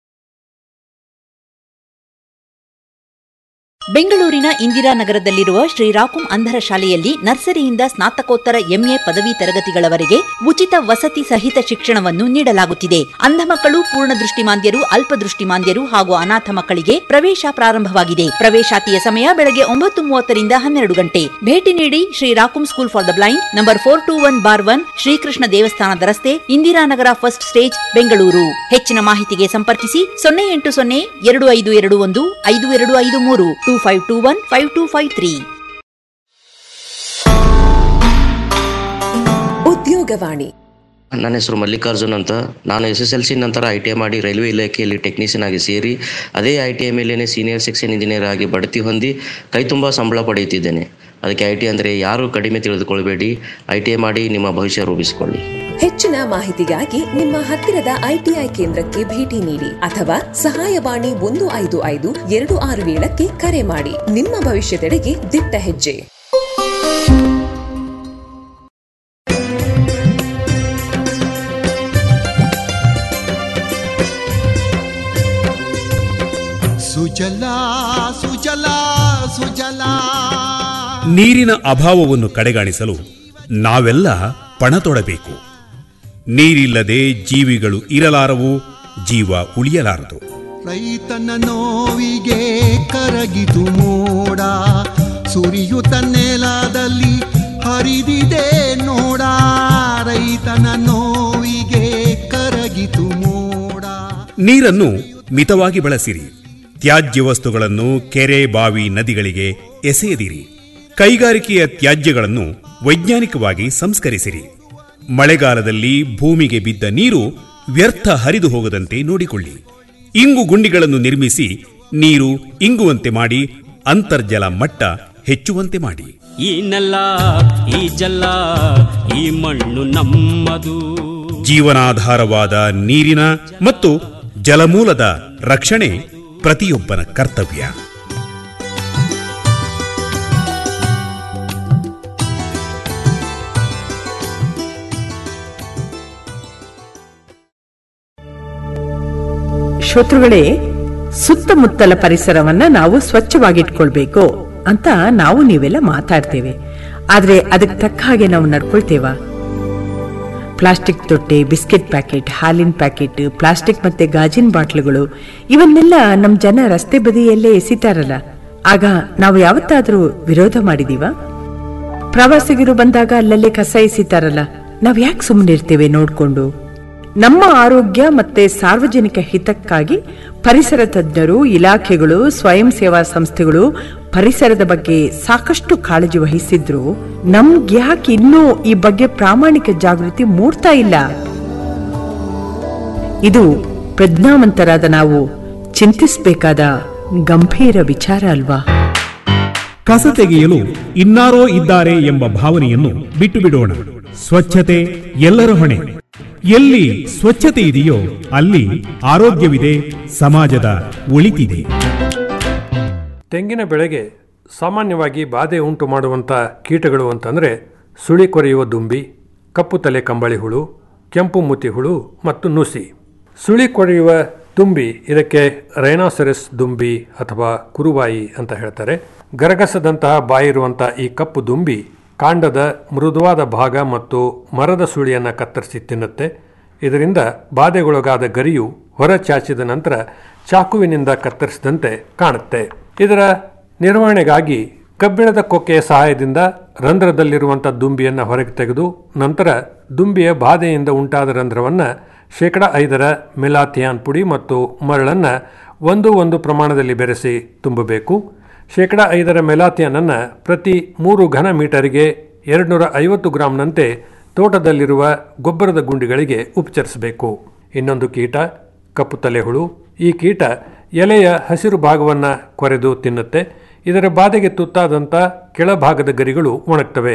ಬೆಂಗಳೂರಿನ ಇಂದಿರಾನಗರದಲ್ಲಿರುವ ಶ್ರೀರಾಕುಂ ಅಂಧರ ಶಾಲೆಯಲ್ಲಿ ನರ್ಸರಿಯಿಂದ ಸ್ನಾತಕೋತ್ತರ ಎಂಎ ಪದವಿ ತರಗತಿಗಳವರೆಗೆ ಉಚಿತ ವಸತಿ ಸಹಿತ ಶಿಕ್ಷಣವನ್ನು ನೀಡಲಾಗುತ್ತಿದೆ ಅಂಧ ಮಕ್ಕಳು ಪೂರ್ಣ ದೃಷ್ಟಿಮಾಂದ್ಯರು ಅಲ್ಪದೃಷ್ಟಿಮಾಂದ್ಯರು ಹಾಗೂ ಅನಾಥ ಮಕ್ಕಳಿಗೆ ಪ್ರವೇಶ ಪ್ರಾರಂಭವಾಗಿದೆ ಪ್ರವೇಶಾತಿಯ ಸಮಯ ಬೆಳಗ್ಗೆ ಒಂಬತ್ತು ಮೂವತ್ತರಿಂದ ಹನ್ನೆರಡು ಗಂಟೆ ಭೇಟಿ ನೀಡಿ ಶ್ರೀರಾಕುಂ school for the blind number four two one bar one Shrikrishna ದೇವಸ್ಥಾನದ ರಸ್ತೆ ಇಂದಿರಾನಗರ ಫಸ್ಟ್ ಸ್ಟೇಜ್ ಬೆಂಗಳೂರು ಹೆಚ್ಚಿನ ಮಾಹಿತಿಗೆ ಸಂಪರ್ಕಿಸಿ ಸೊನ್ನೆ ಎಂಟು ಸೊನ್ನೆ ಎರಡು ಐದು ಎರಡು ಒಂದು ಐದು ಎರಡು ಐದು ಮೂರು two five two one five two five three Udyogavani ನನ್ನ ಹೆಸರು ಮಲ್ಲಿಕಾರ್ಜುನ್ ಅಂತ ನಾನು ಎಸ್ ಎಸ್ ಎಲ್ ಸಿ ನಂತರ ಐ ಟಿ ಐ ಮಾಡಿ ರೈಲ್ವೆ ಇಲಾಖೆಯಲ್ಲಿ ಟೆಕ್ನಿಷಿಯನ್ ಆಗಿ ಸೇರಿ ಅದೇ ಐ ಟಿ ಐ ಮೇಲೇ ಸೀನಿಯರ್ ಸೆಕ್ಷನ್ ಇಂಜಿನಿಯರ್ ಆಗಿ ಬಡ್ತಿ ಹೊಂದಿ ಕೈ ತುಂಬ ಸಂಬಳ ಪಡೆಯುತ್ತಿದ್ದೇನೆ ಅದಕ್ಕೆ ಐ ಟಿ ಅಂದರೆ ಯಾರೂ ಕಡಿಮೆ ತಿಳಿದುಕೊಳ್ಬೇಡಿ ಐ ಟಿ ಐ ಮಾಡಿ ನಿಮ್ಮ ಭವಿಷ್ಯ ರೂಪಿಸಿಕೊಳ್ಳಿ ಹೆಚ್ಚಿನ ಮಾಹಿತಿಗಾಗಿ ನಿಮ್ಮ ಹತ್ತಿರದ ಐಟಿಐ ಕೇಂದ್ರಕ್ಕೆ ಭೇಟಿ ನೀಡಿ ಅಥವಾ ಸಹಾಯವಾಣಿ ಒಂದು ಐದು ಐದು ಎರಡು ಆರು ಏಳಕ್ಕೆ ಕರೆ ಮಾಡಿ ನಿಮ್ಮ ಭವಿಷ್ಯದೆಡೆಗೆ ದಿಟ್ಟ ಹೆಜ್ಜೆ ಸುಜಲಾ ಸುಜಲಾ ಸುಜಲಾ ನೀರಿನ ಅಭಾವವನ್ನು ಕಡೆಗಾಣಿಸಲು ನಾವೆಲ್ಲ ಪಣ ತೊಡಬೇಕು ನೀರಿಲ್ಲದೆ ಜೀವಿಗಳು ಇರಲಾರವು ಜೀವ ಉಳಿಯಲಾರದು ರೈತನ ನೋವಿಗೆ ಕರಗಿತು ಮೋಡ ಸುರಿಯುತ್ತ ನೆಲದಲ್ಲಿ ಹರಿದಿದೆ ನೋಡ ರೈತನ ನೋವಿಗೆ ಕರಗಿತು ಮೋಡ ನೀರನ್ನು ಮಿತವಾಗಿ ಬಳಸಿರಿ ತ್ಯಾಜ್ಯ ವಸ್ತುಗಳನ್ನು ಕೆರೆ ಬಾವಿ ನದಿಗಳಿಗೆ ಎಸೆಯದಿರಿ ಕೈಗಾರಿಕೆಯ ತ್ಯಾಜ್ಯಗಳನ್ನು ವೈಜ್ಞಾನಿಕವಾಗಿ ಸಂಸ್ಕರಿಸಿರಿ ಮಳೆಗಾಲದಲ್ಲಿ ಭೂಮಿಗೆ ಬಿದ್ದ ನೀರು ವ್ಯರ್ಥ ಹರಿದು ಹೋಗದಂತೆ ನೋಡಿಕೊಳ್ಳಿ ಇಂಗು ಗುಂಡಿಗಳನ್ನು ನಿರ್ಮಿಸಿ ನೀರು ಇಂಗುವಂತೆ ಮಾಡಿ ಅಂತರ್ಜಲ ಮಟ್ಟ ಹೆಚ್ಚುವಂತೆ ಮಾಡಿ ಈ ನೆಲ ಈ ಜಲ ಈ ಮಣ್ಣು ನಮ್ಮದು ಜೀವನಾಧಾರವಾದ ನೀರಿನ ಮತ್ತು ಜಲಮೂಲದ ರಕ್ಷಣೆ ಪ್ರತಿಯೊಬ್ಬನ ಕರ್ತವ್ಯ ಶ್ರೋತೃಗಳೇ ಸುತ್ತಮುತ್ತಲ ಪರಿಸರವನ್ನ ನಾವು ಸ್ವಚ್ಛವಾಗಿಟ್ಕೊಳ್ಬೇಕು ಅಂತ ನಾವು ನೀವೆಲ್ಲ ಮಾತಾಡ್ತೇವೆ ಆದ್ರೆ ಅದಕ್ಕೆ ತಕ್ಕ ಹಾಗೆ ನಾವು ನಡ್ಕೊಳ್ತೇವಾ ಪ್ಲಾಸ್ಟಿಕ್ ತೊಟ್ಟೆ ಬಿಸ್ಕೆಟ್ ಪ್ಯಾಕೆಟ್ ಹಾಲಿನ ಪ್ಯಾಕೆಟ್ ಪ್ಲಾಸ್ಟಿಕ್ ಮತ್ತೆ ಗಾಜಿನ ಬಾಟ್ಲುಗಳು ಇವನ್ನೆಲ್ಲ ನಮ್ಮ ಜನ ರಸ್ತೆ ಬದಿಯಲ್ಲೇ ಎಸಿತಾರಲ್ಲ ಆಗ ನಾವು ಯಾವತ್ತಾದ್ರೂ ವಿರೋಧ ಮಾಡಿದೀವ ಪ್ರವಾಸಿಗರು ಬಂದಾಗ ಅಲ್ಲಲ್ಲೇ ಕಸ ಎಸಿತಾರಲ್ಲ ನಾವ್ ಯಾಕೆ ಸುಮ್ಮನಿರ್ತೇವೆ ನೋಡ್ಕೊಂಡು ನಮ್ಮ ಆರೋಗ್ಯ ಮತ್ತೆ ಸಾರ್ವಜನಿಕ ಹಿತಕ್ಕಾಗಿ ಪರಿಸರ ತಜ್ಞರು ಇಲಾಖೆಗಳು ಸ್ವಯಂ ಸೇವಾ ಸಂಸ್ಥೆಗಳು ಪರಿಸರದ ಬಗ್ಗೆ ಸಾಕಷ್ಟು ಕಾಳಜಿ ವಹಿಸಿದ್ರು ನಮ್ಗೆ ಯಾಕೆ ಇನ್ನೂ ಈ ಬಗ್ಗೆ ಪ್ರಾಮಾಣಿಕ ಜಾಗೃತಿ ಮೂಡ್ತಾ ಇಲ್ಲ ಇದು ಪ್ರಜ್ಞಾವಂತರಾದ ನಾವು ಚಿಂತಿಸಬೇಕಾದ ಗಂಭೀರ ವಿಚಾರ ಅಲ್ವಾ ಕಸ ತೆಗೆಯಲು ಇನ್ನಾರೋ ಇದ್ದಾರೆ ಎಂಬ ಭಾವನೆಯನ್ನು ಬಿಟ್ಟು ಬಿಡೋಣ ಸ್ವಚ್ಛತೆ ಎಲ್ಲರ ಹೊಣೆ ಎಲ್ಲಿ ಸ್ವಚ್ಛತೆ ಇದೆಯೋ ಅಲ್ಲಿ ಆರೋಗ್ಯವಿದೆ ಸಮಾಜದ ಒಳಿತಿದೆ ತೆಂಗಿನ ಬೆಳೆಗೆ ಸಾಮಾನ್ಯವಾಗಿ ಬಾಧೆ ಉಂಟು ಮಾಡುವಂಥ ಕೀಟಗಳು ಅಂತಂದರೆ ಸುಳಿ ಕೊರೆಯುವ ದುಂಬಿ ಕಪ್ಪು ತಲೆ ಕಂಬಳಿ ಹುಳು ಕೆಂಪು ಮುತಿ ಹುಳು ಮತ್ತು ನುಸಿ ಸುಳಿ ಕೊರೆಯುವ ದುಂಬಿ ಇದಕ್ಕೆ ರೈನಾಸೆರಸ್ ದುಂಬಿ ಅಥವಾ ಕುರುಬಾಯಿ ಅಂತ ಹೇಳ್ತಾರೆ ಗರಗಸದಂತಹ ಬಾಯಿರುವಂಥ ಈ ಕಪ್ಪು ದುಂಬಿ ಕಾಂಡದ ಮೃದುವಾದ ಭಾಗ ಮತ್ತು ಮರದ ಸುಳಿಯನ್ನು ಕತ್ತರಿಸಿ ತಿನ್ನುತ್ತೆ ಇದರಿಂದ ಬಾಧೆಗೊಳಗಾದ ಗರಿಯು ಹೊರ ಚಾಚಿದ ನಂತರ ಚಾಕುವಿನಿಂದ ಕತ್ತರಿಸಿದಂತೆ ಕಾಣುತ್ತೆ ಇದರ ನಿರ್ವಹಣೆಗಾಗಿ ಕಬ್ಬಿಣದ ಕೊಕ್ಕೆಯ ಸಹಾಯದಿಂದ ರಂಧ್ರದಲ್ಲಿರುವಂಥ ದುಂಬಿಯನ್ನು ಹೊರಗೆ ತೆಗೆದು ನಂತರ ದುಂಬಿಯ ಬಾಧೆಯಿಂದ ಉಂಟಾದ ರಂಧ್ರವನ್ನು ಶೇಕಡ ಐದರ ಮೆಲಾಥಿಯಾನ್ ಪುಡಿ ಮತ್ತು ಮರಳನ್ನು ಒಂದು ಒಂದು ಪ್ರಮಾಣದಲ್ಲಿ ಬೆರೆಸಿ ತುಂಬಬೇಕು ಶೇಕಡ ಐದರ ಮೆಲಾಥಿಯನನ್ನು ಪ್ರತಿ ಮೂರು ಘನ ಮೀಟರಿಗೆ ಎರಡುನೂರ ಐವತ್ತು ಗ್ರಾಂನಂತೆ ತೋಟದಲ್ಲಿರುವ ಗೊಬ್ಬರದ ಗುಂಡಿಗಳಿಗೆ ಉಪಚರಿಸಬೇಕು ಇನ್ನೊಂದು ಕೀಟ ಕಪ್ಪು ತಲೆಹುಳು ಈ ಕೀಟ ಎಲೆಯ ಹಸಿರು ಭಾಗವನ್ನು ಕೊರೆದು ತಿನ್ನುತ್ತೆ ಇದರ ಬಾಧೆಗೆ ತುತ್ತಾದಂಥ ಕೆಳಭಾಗದ ಗರಿಗಳು ಒಣಗ್ತವೆ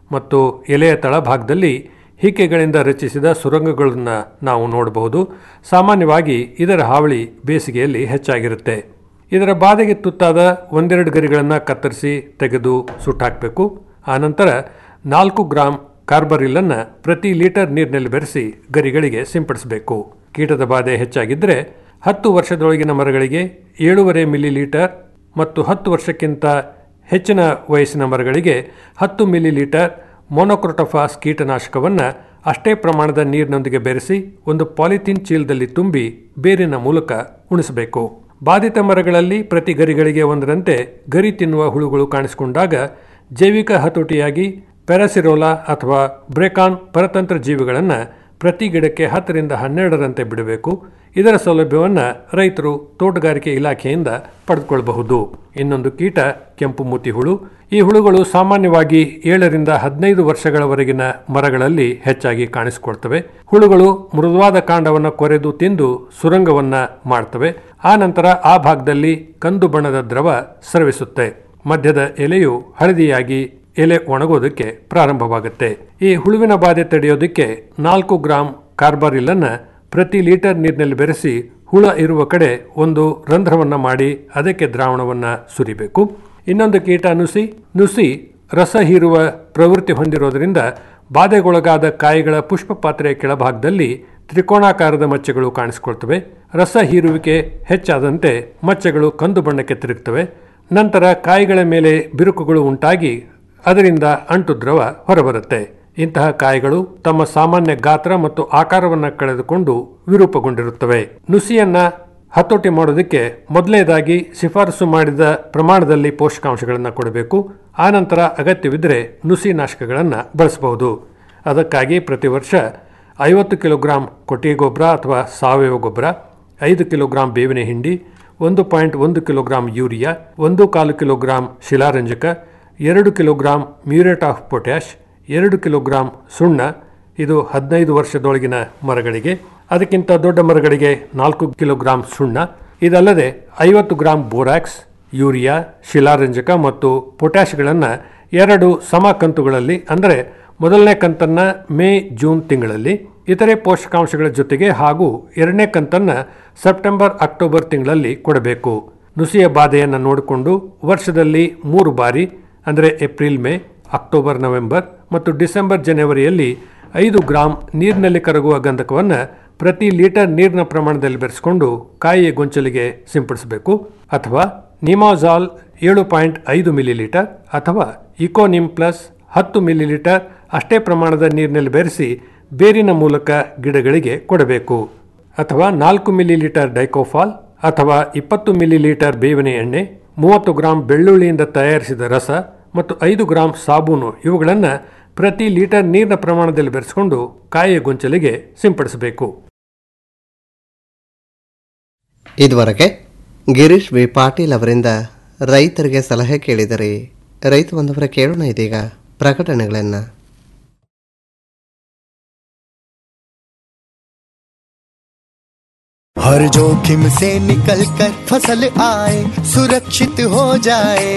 ಮತ್ತು ಎಲೆಯ ತಳಭಾಗದಲ್ಲಿ ಹಿಕ್ಕೆಗಳಿಂದ ರಚಿಸಿದ ಸುರಂಗಗಳನ್ನು ನಾವು ನೋಡಬಹುದು ಸಾಮಾನ್ಯವಾಗಿ ಇದರ ಹಾವಳಿ ಬೇಸಿಗೆಯಲ್ಲಿ ಹೆಚ್ಚಾಗಿರುತ್ತೆ ಇದರ ಬಾಧೆಗೆ ತುತ್ತಾದ ಒಂದೆರಡು ಗರಿಗಳನ್ನು ಕತ್ತರಿಸಿ ತೆಗೆದು ಸುಟ್ಟಾಕಬೇಕು ಆನಂತರ ನಾಲ್ಕು ಗ್ರಾಂ ಕಾರ್ಬರಿಲ್ಲನ್ನು ಪ್ರತಿ ಲೀಟರ್ ನೀರಿನಲ್ಲಿ ಬೆರೆಸಿ ಗರಿಗಳಿಗೆ ಸಿಂಪಡಿಸಬೇಕು ಕೀಟದ ಬಾಧೆ ಹೆಚ್ಚಾಗಿದ್ದರೆ ಹತ್ತು ವರ್ಷದೊಳಗಿನ ಮರಗಳಿಗೆ ಏಳೂವರೆ ಮಿಲಿ ಲೀಟರ್ ಮತ್ತು ಹತ್ತು ವರ್ಷಕ್ಕಿಂತ ಹೆಚ್ಚಿನ ವಯಸ್ಸಿನ ಮರಗಳಿಗೆ ಹತ್ತು ಮಿಲಿ ಲೀಟರ್ ಮೊನೊಕ್ರೊಟೊಫಾಸ್ ಕೀಟನಾಶಕವನ್ನು ಅಷ್ಟೇ ಪ್ರಮಾಣದ ನೀರಿನೊಂದಿಗೆ ಬೆರೆಸಿ ಒಂದು ಪಾಲಿಥೀನ್ ಚೀಲದಲ್ಲಿ ತುಂಬಿ ಬೇರಿನ ಮೂಲಕ ಉಣಿಸಬೇಕು ಬಾಧಿತ ಮರಗಳಲ್ಲಿ ಪ್ರತಿ ಗರಿಗಳಿಗೆ ಒಂದರಂತೆ ಗರಿ ತಿನ್ನುವ ಹುಳುಗಳು ಕಾಣಿಸಿಕೊಂಡಾಗ ಜೈವಿಕ ಹತೋಟಿಯಾಗಿ ಪ್ಯಾರಾಸಿರೋಲಾ ಅಥವಾ ಬ್ರೇಕಾನ್ ಪರತಂತ್ರ ಜೀವಿಗಳನ್ನು ಪ್ರತಿ ಗಿಡಕ್ಕೆ ಹತ್ತರಿಂದ ಹನ್ನೆರಡರಂತೆ ಬಿಡಬೇಕು ಇದರ ಸೌಲಭ್ಯವನ್ನು ರೈತರು ತೋಟಗಾರಿಕೆ ಇಲಾಖೆಯಿಂದ ಪಡೆದುಕೊಳ್ಳಬಹುದು ಇನ್ನೊಂದು ಕೀಟ ಕೆಂಪು ಮೂತಿ ಹುಳು ಈ ಹುಳುಗಳು ಸಾಮಾನ್ಯವಾಗಿ ಏಳರಿಂದ ಹದಿನೈದು ವರ್ಷಗಳವರೆಗಿನ ಮರಗಳಲ್ಲಿ ಹೆಚ್ಚಾಗಿ ಕಾಣಿಸಿಕೊಳ್ತವೆ ಹುಳುಗಳು ಮೃದುವಾದ ಕಾಂಡವನ್ನು ಕೊರೆದು ತಿಂದು ಸುರಂಗವನ್ನ ಮಾಡ್ತವೆ ಆ ನಂತರ ಆ ಭಾಗದಲ್ಲಿ ಕಂದು ಬಣ್ಣದ ದ್ರವ ಸ್ರವಿಸುತ್ತೆ ಮಧ್ಯದ ಎಲೆಯು ಹಳದಿಯಾಗಿ ಎಲೆ ಒಣಗೋದಕ್ಕೆ ಪ್ರಾರಂಭವಾಗುತ್ತೆ ಈ ಹುಳುವಿನ ಬಾಧೆ ತಡೆಯೋದಕ್ಕೆ ನಾಲ್ಕು ಗ್ರಾಂ ಕಾರ್ಬಾರಿಲ್ಲನ್ನು ಪ್ರತಿ ಲೀಟರ್ ನೀರಿನಲ್ಲಿ ಬೆರೆಸಿ ಹುಳ ಇರುವ ಕಡೆ ಒಂದು ರಂಧ್ರವನ್ನ ಮಾಡಿ ಅದಕ್ಕೆ ದ್ರಾವಣವನ್ನ ಸುರಿಬೇಕು ಇನ್ನೊಂದು ಕೀಟ ನುಸಿ ನುಸಿ ರಸ ಹೀರುವ ಪ್ರವೃತ್ತಿ ಹೊಂದಿರೋದ್ರಿಂದ ಬಾಧೆಗೊಳಗಾದ ಕಾಯಿಗಳ ಪುಷ್ಪ ಪಾತ್ರೆಯ ಕೆಳಭಾಗದಲ್ಲಿ ತ್ರಿಕೋಣಾಕಾರದ ಮಚ್ಚೆಗಳು ಕಾಣಿಸಿಕೊಳ್ತವೆ ರಸ ಹೀರುವಿಕೆ ಹೆಚ್ಚಾದಂತೆ ಮಚ್ಚೆಗಳು ಕಂದು ಬಣ್ಣಕ್ಕೆ ತಿರುಗ್ತವೆ ನಂತರ ಕಾಯಿಗಳ ಮೇಲೆ ಬಿರುಕುಗಳು ಉಂಟಾಗಿ ಅದರಿಂದ ಅಂಟು ದ್ರವ ಹೊರಬರುತ್ತೆ ಇಂತಹ ಕಾಯಿಗಳು ತಮ್ಮ ಸಾಮಾನ್ಯ ಗಾತ್ರ ಮತ್ತು ಆಕಾರವನ್ನು ಕಳೆದುಕೊಂಡು ವಿರೂಪಗೊಂಡಿರುತ್ತವೆ ನುಸಿಯನ್ನ ಹತೋಟಿ ಮಾಡೋದಕ್ಕೆ ಮೊದಲನೇದಾಗಿ ಶಿಫಾರಸು ಮಾಡಿದ ಪ್ರಮಾಣದಲ್ಲಿ ಪೋಷಕಾಂಶಗಳನ್ನು ಕೊಡಬೇಕು ಆನಂತರ ಅಗತ್ಯವಿದ್ದರೆ ನುಸಿ ನಾಶಕಗಳನ್ನು ಬಳಸಬಹುದು ಅದಕ್ಕಾಗಿ ಪ್ರತಿ ವರ್ಷ ಐವತ್ತು ಕಿಲೋಗ್ರಾಂ ಕೊಟ್ಟಿಗೆ ಗೊಬ್ಬರ ಅಥವಾ ಸಾವಯವ ಗೊಬ್ಬರ ಐದು ಕಿಲೋಗ್ರಾಂ ಬೇವಿನ ಹಿಂಡಿ ಒಂದು ಪಾಯಿಂಟ್ ಒಂದು ಕಿಲೋಗ್ರಾಂ ಯೂರಿಯಾ ಒಂದು ಕಾಲು ಕಿಲೋಗ್ರಾಂ ಶಿಲಾರಂಜಕ ಎರಡು ಕಿಲೋಗ್ರಾಂ ಮ್ಯೂರೇಟ್ ಆಫ್ ಪೊಟ್ಯಾಶ್ ಎರಡು ಕಿಲೋಗ್ರಾಂ ಸುಣ್ಣ ಇದು ಹದಿನೈದು ವರ್ಷದೊಳಗಿನ ಮರಗಳಿಗೆ ಅದಕ್ಕಿಂತ ದೊಡ್ಡ ಮರಗಳಿಗೆ ನಾಲ್ಕು ಕಿಲೋಗ್ರಾಂ ಸುಣ್ಣ ಇದಲ್ಲದೆ ಐವತ್ತು ಗ್ರಾಂ ಬೋರಾಕ್ಸ್ ಯೂರಿಯಾ ಶಿಲಾರಂಜಕ ಮತ್ತು ಪೊಟ್ಯಾಶ್ಗಳನ್ನು ಎರಡು ಸಮ ಕಂತುಗಳಲ್ಲಿ ಅಂದರೆ ಮೊದಲನೇ ಕಂತನ್ನು ಮೇ ಜೂನ್ ತಿಂಗಳಲ್ಲಿ ಇತರೆ ಪೋಷಕಾಂಶಗಳ ಜೊತೆಗೆ ಹಾಗೂ ಎರಡನೇ ಕಂತನ್ನು ಸೆಪ್ಟೆಂಬರ್ ಅಕ್ಟೋಬರ್ ತಿಂಗಳಲ್ಲಿ ಕೊಡಬೇಕು ನುಸಿಯ ಬಾಧೆಯನ್ನು ನೋಡಿಕೊಂಡು ವರ್ಷದಲ್ಲಿ ಮೂರು ಬಾರಿ ಅಂದರೆ ಏಪ್ರಿಲ್ ಮೇ ಅಕ್ಟೋಬರ್ ನವೆಂಬರ್ ಮತ್ತು ಡಿಸೆಂಬರ್ ಜನವರಿಯಲ್ಲಿ ಐದು ಗ್ರಾಂ ನೀರಿನಲ್ಲಿ ಕರಗುವ ಗಂಧಕವನ್ನು ಪ್ರತಿ ಲೀಟರ್ ನೀರಿನ ಪ್ರಮಾಣದಲ್ಲಿ ಬೆರೆಸಿಕೊಂಡು ಕಾಯಿಯ ಗೊಂಚಲಿಗೆ ಸಿಂಪಡಿಸಬೇಕು ಅಥವಾ ನಿಮಾಜಾಲ್ ಏಳು ಪಾಯಿಂಟ್ ಐದು ಮಿಲಿ ಲೀಟರ್ ಅಥವಾ ಇಕೋನಿಮ್ ಪ್ಲಸ್ ಹತ್ತು ಮಿಲಿ ಲೀಟರ್ ಅಷ್ಟೇ ಪ್ರಮಾಣದ ನೀರಿನಲ್ಲಿ ಬೆರೆಸಿ ಬೇರಿನ ಮೂಲಕ ಗಿಡಗಳಿಗೆ ಕೊಡಬೇಕು ಅಥವಾ ನಾಲ್ಕು ಮಿಲಿ ಲೀಟರ್ ಡೈಕೋಫಾಲ್ ಅಥವಾ ಇಪ್ಪತ್ತು ಮಿಲಿ ಲೀಟರ್ ಬೇವಿನ ಎಣ್ಣೆ ಮೂವತ್ತು ಗ್ರಾಂ ಬೆಳ್ಳುಳ್ಳಿಯಿಂದ ತಯಾರಿಸಿದ ರಸ ಮತ್ತು ಐದು ಗ್ರಾಂ ಸಾಬೂನು ಇವುಗಳನ್ನು ಪ್ರತಿ ಲೀಟರ್ ನೀರಿನ ಪ್ರಮಾಣದಲ್ಲಿ ಬೆರೆಸಿಕೊಂಡು ಕಾಯಿಯ ಗೊಂಚಲಿಗೆ ಸಿಂಪಡಿಸಬೇಕು ಇದುವರೆಗೆ ಗಿರೀಶ್ ವಿ ಪಾಟೀಲ್ ಅವರಿಂದ ರೈತರಿಗೆ ಸಲಹೆ ಕೇಳಿದರೆ ರೈತ ಬಂದವರ ಕೇಳೋಣ ಇದೀಗ ಪ್ರಕಟಣೆಗಳನ್ನು हर जोखिम से निकल कर फसल आए सुरक्षित हो जाए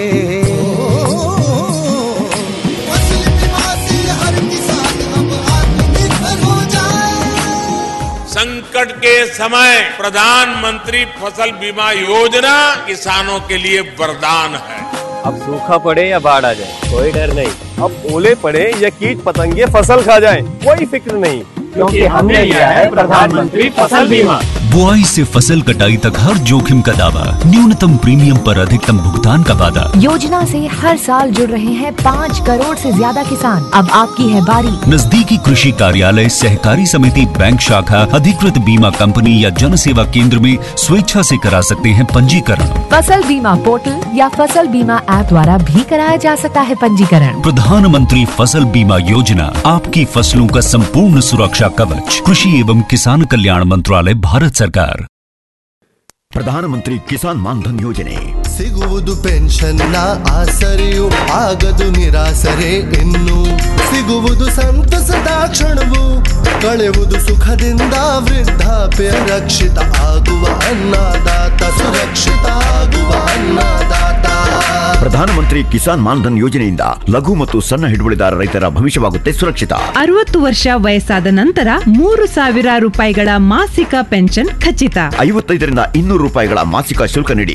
फसल बीमा से हर किसान अब आत्मनिर्भर हो जाए संकट के समय प्रधानमंत्री फसल बीमा योजना किसानों के लिए वरदान है अब सूखा पड़े या बाढ़ आ जाए कोई डर नहीं अब ओले पड़े या कीट पतंगे फसल खा जाए कोई फिक्र नहीं क्योंकि हमने लिया है प्रधानमंत्री फसल बीमा बुआई से फसल कटाई तक हर जोखिम का दावा न्यूनतम प्रीमियम पर अधिकतम भुगतान का वादा योजना से हर साल जुड़ रहे हैं पाँच करोड़ से ज्यादा किसान अब आपकी है बारी नजदीकी कृषि कार्यालय सहकारी समिति बैंक शाखा अधिकृत बीमा कंपनी या जन सेवा केंद्र में स्वेच्छा से करा सकते हैं पंजीकरण फसल बीमा पोर्टल या फसल बीमा ऐप द्वारा भी कराया जा सकता है पंजीकरण प्रधानमंत्री फसल बीमा योजना आपकी फसलों का संपूर्ण सुरक्षा कवच कृषि एवं किसान कल्याण मंत्रालय भारत सरकार ಪ್ರಧಾನಮಂತ್ರಿ ಕಿಸಾನ್ ಮಾನ್ಧನ್ ಯೋಜನೆ ಸಿಗುವುದು ಪೆನ್ಷನ್ನ ಆಸರೆಯು ಆಗದು ನಿರಾಸರೆ ಇನ್ನು ಸಿಗುವುದು ಸಂತಸದ ಕ್ಷಣವು ಕಳೆಯುವುದು ಸುಖದಿಂದ ವೃದ್ಧಾಪ್ಯ ರಕ್ಷಿತ ಆಗುವ ಅನ್ನದಾತ ಸುರಕ್ಷಿತ ಆಗುವ ಅನ್ನದಾತ ಪ್ರಧಾನಮಂತ್ರಿ ಕಿಸಾನ್ ಮಾನ್ಧನ್ ಯೋಜನೆಯಿಂದ ಲಘು ಮತ್ತು ಸಣ್ಣ ಹಿಡುವಳಿದಾರ ರೈತರ ಭವಿಷ್ಯವಾಗುತ್ತೆ ಸುರಕ್ಷಿತ ಅರವತ್ತು ವರ್ಷ ವಯಸ್ಸಾದ ನಂತರ ಮೂರು ಸಾವಿರ ರೂಪಾಯಿಗಳ ಮಾಸಿಕ ಪೆನ್ಷನ್ ಖಚಿತ ಐವತ್ತೈದರಿಂದ ಇನ್ನೂರು ರೂಪಾಯಿಗಳ ಮಾಸಿಕ ಶುಲ್ಕ ನೀಡಿ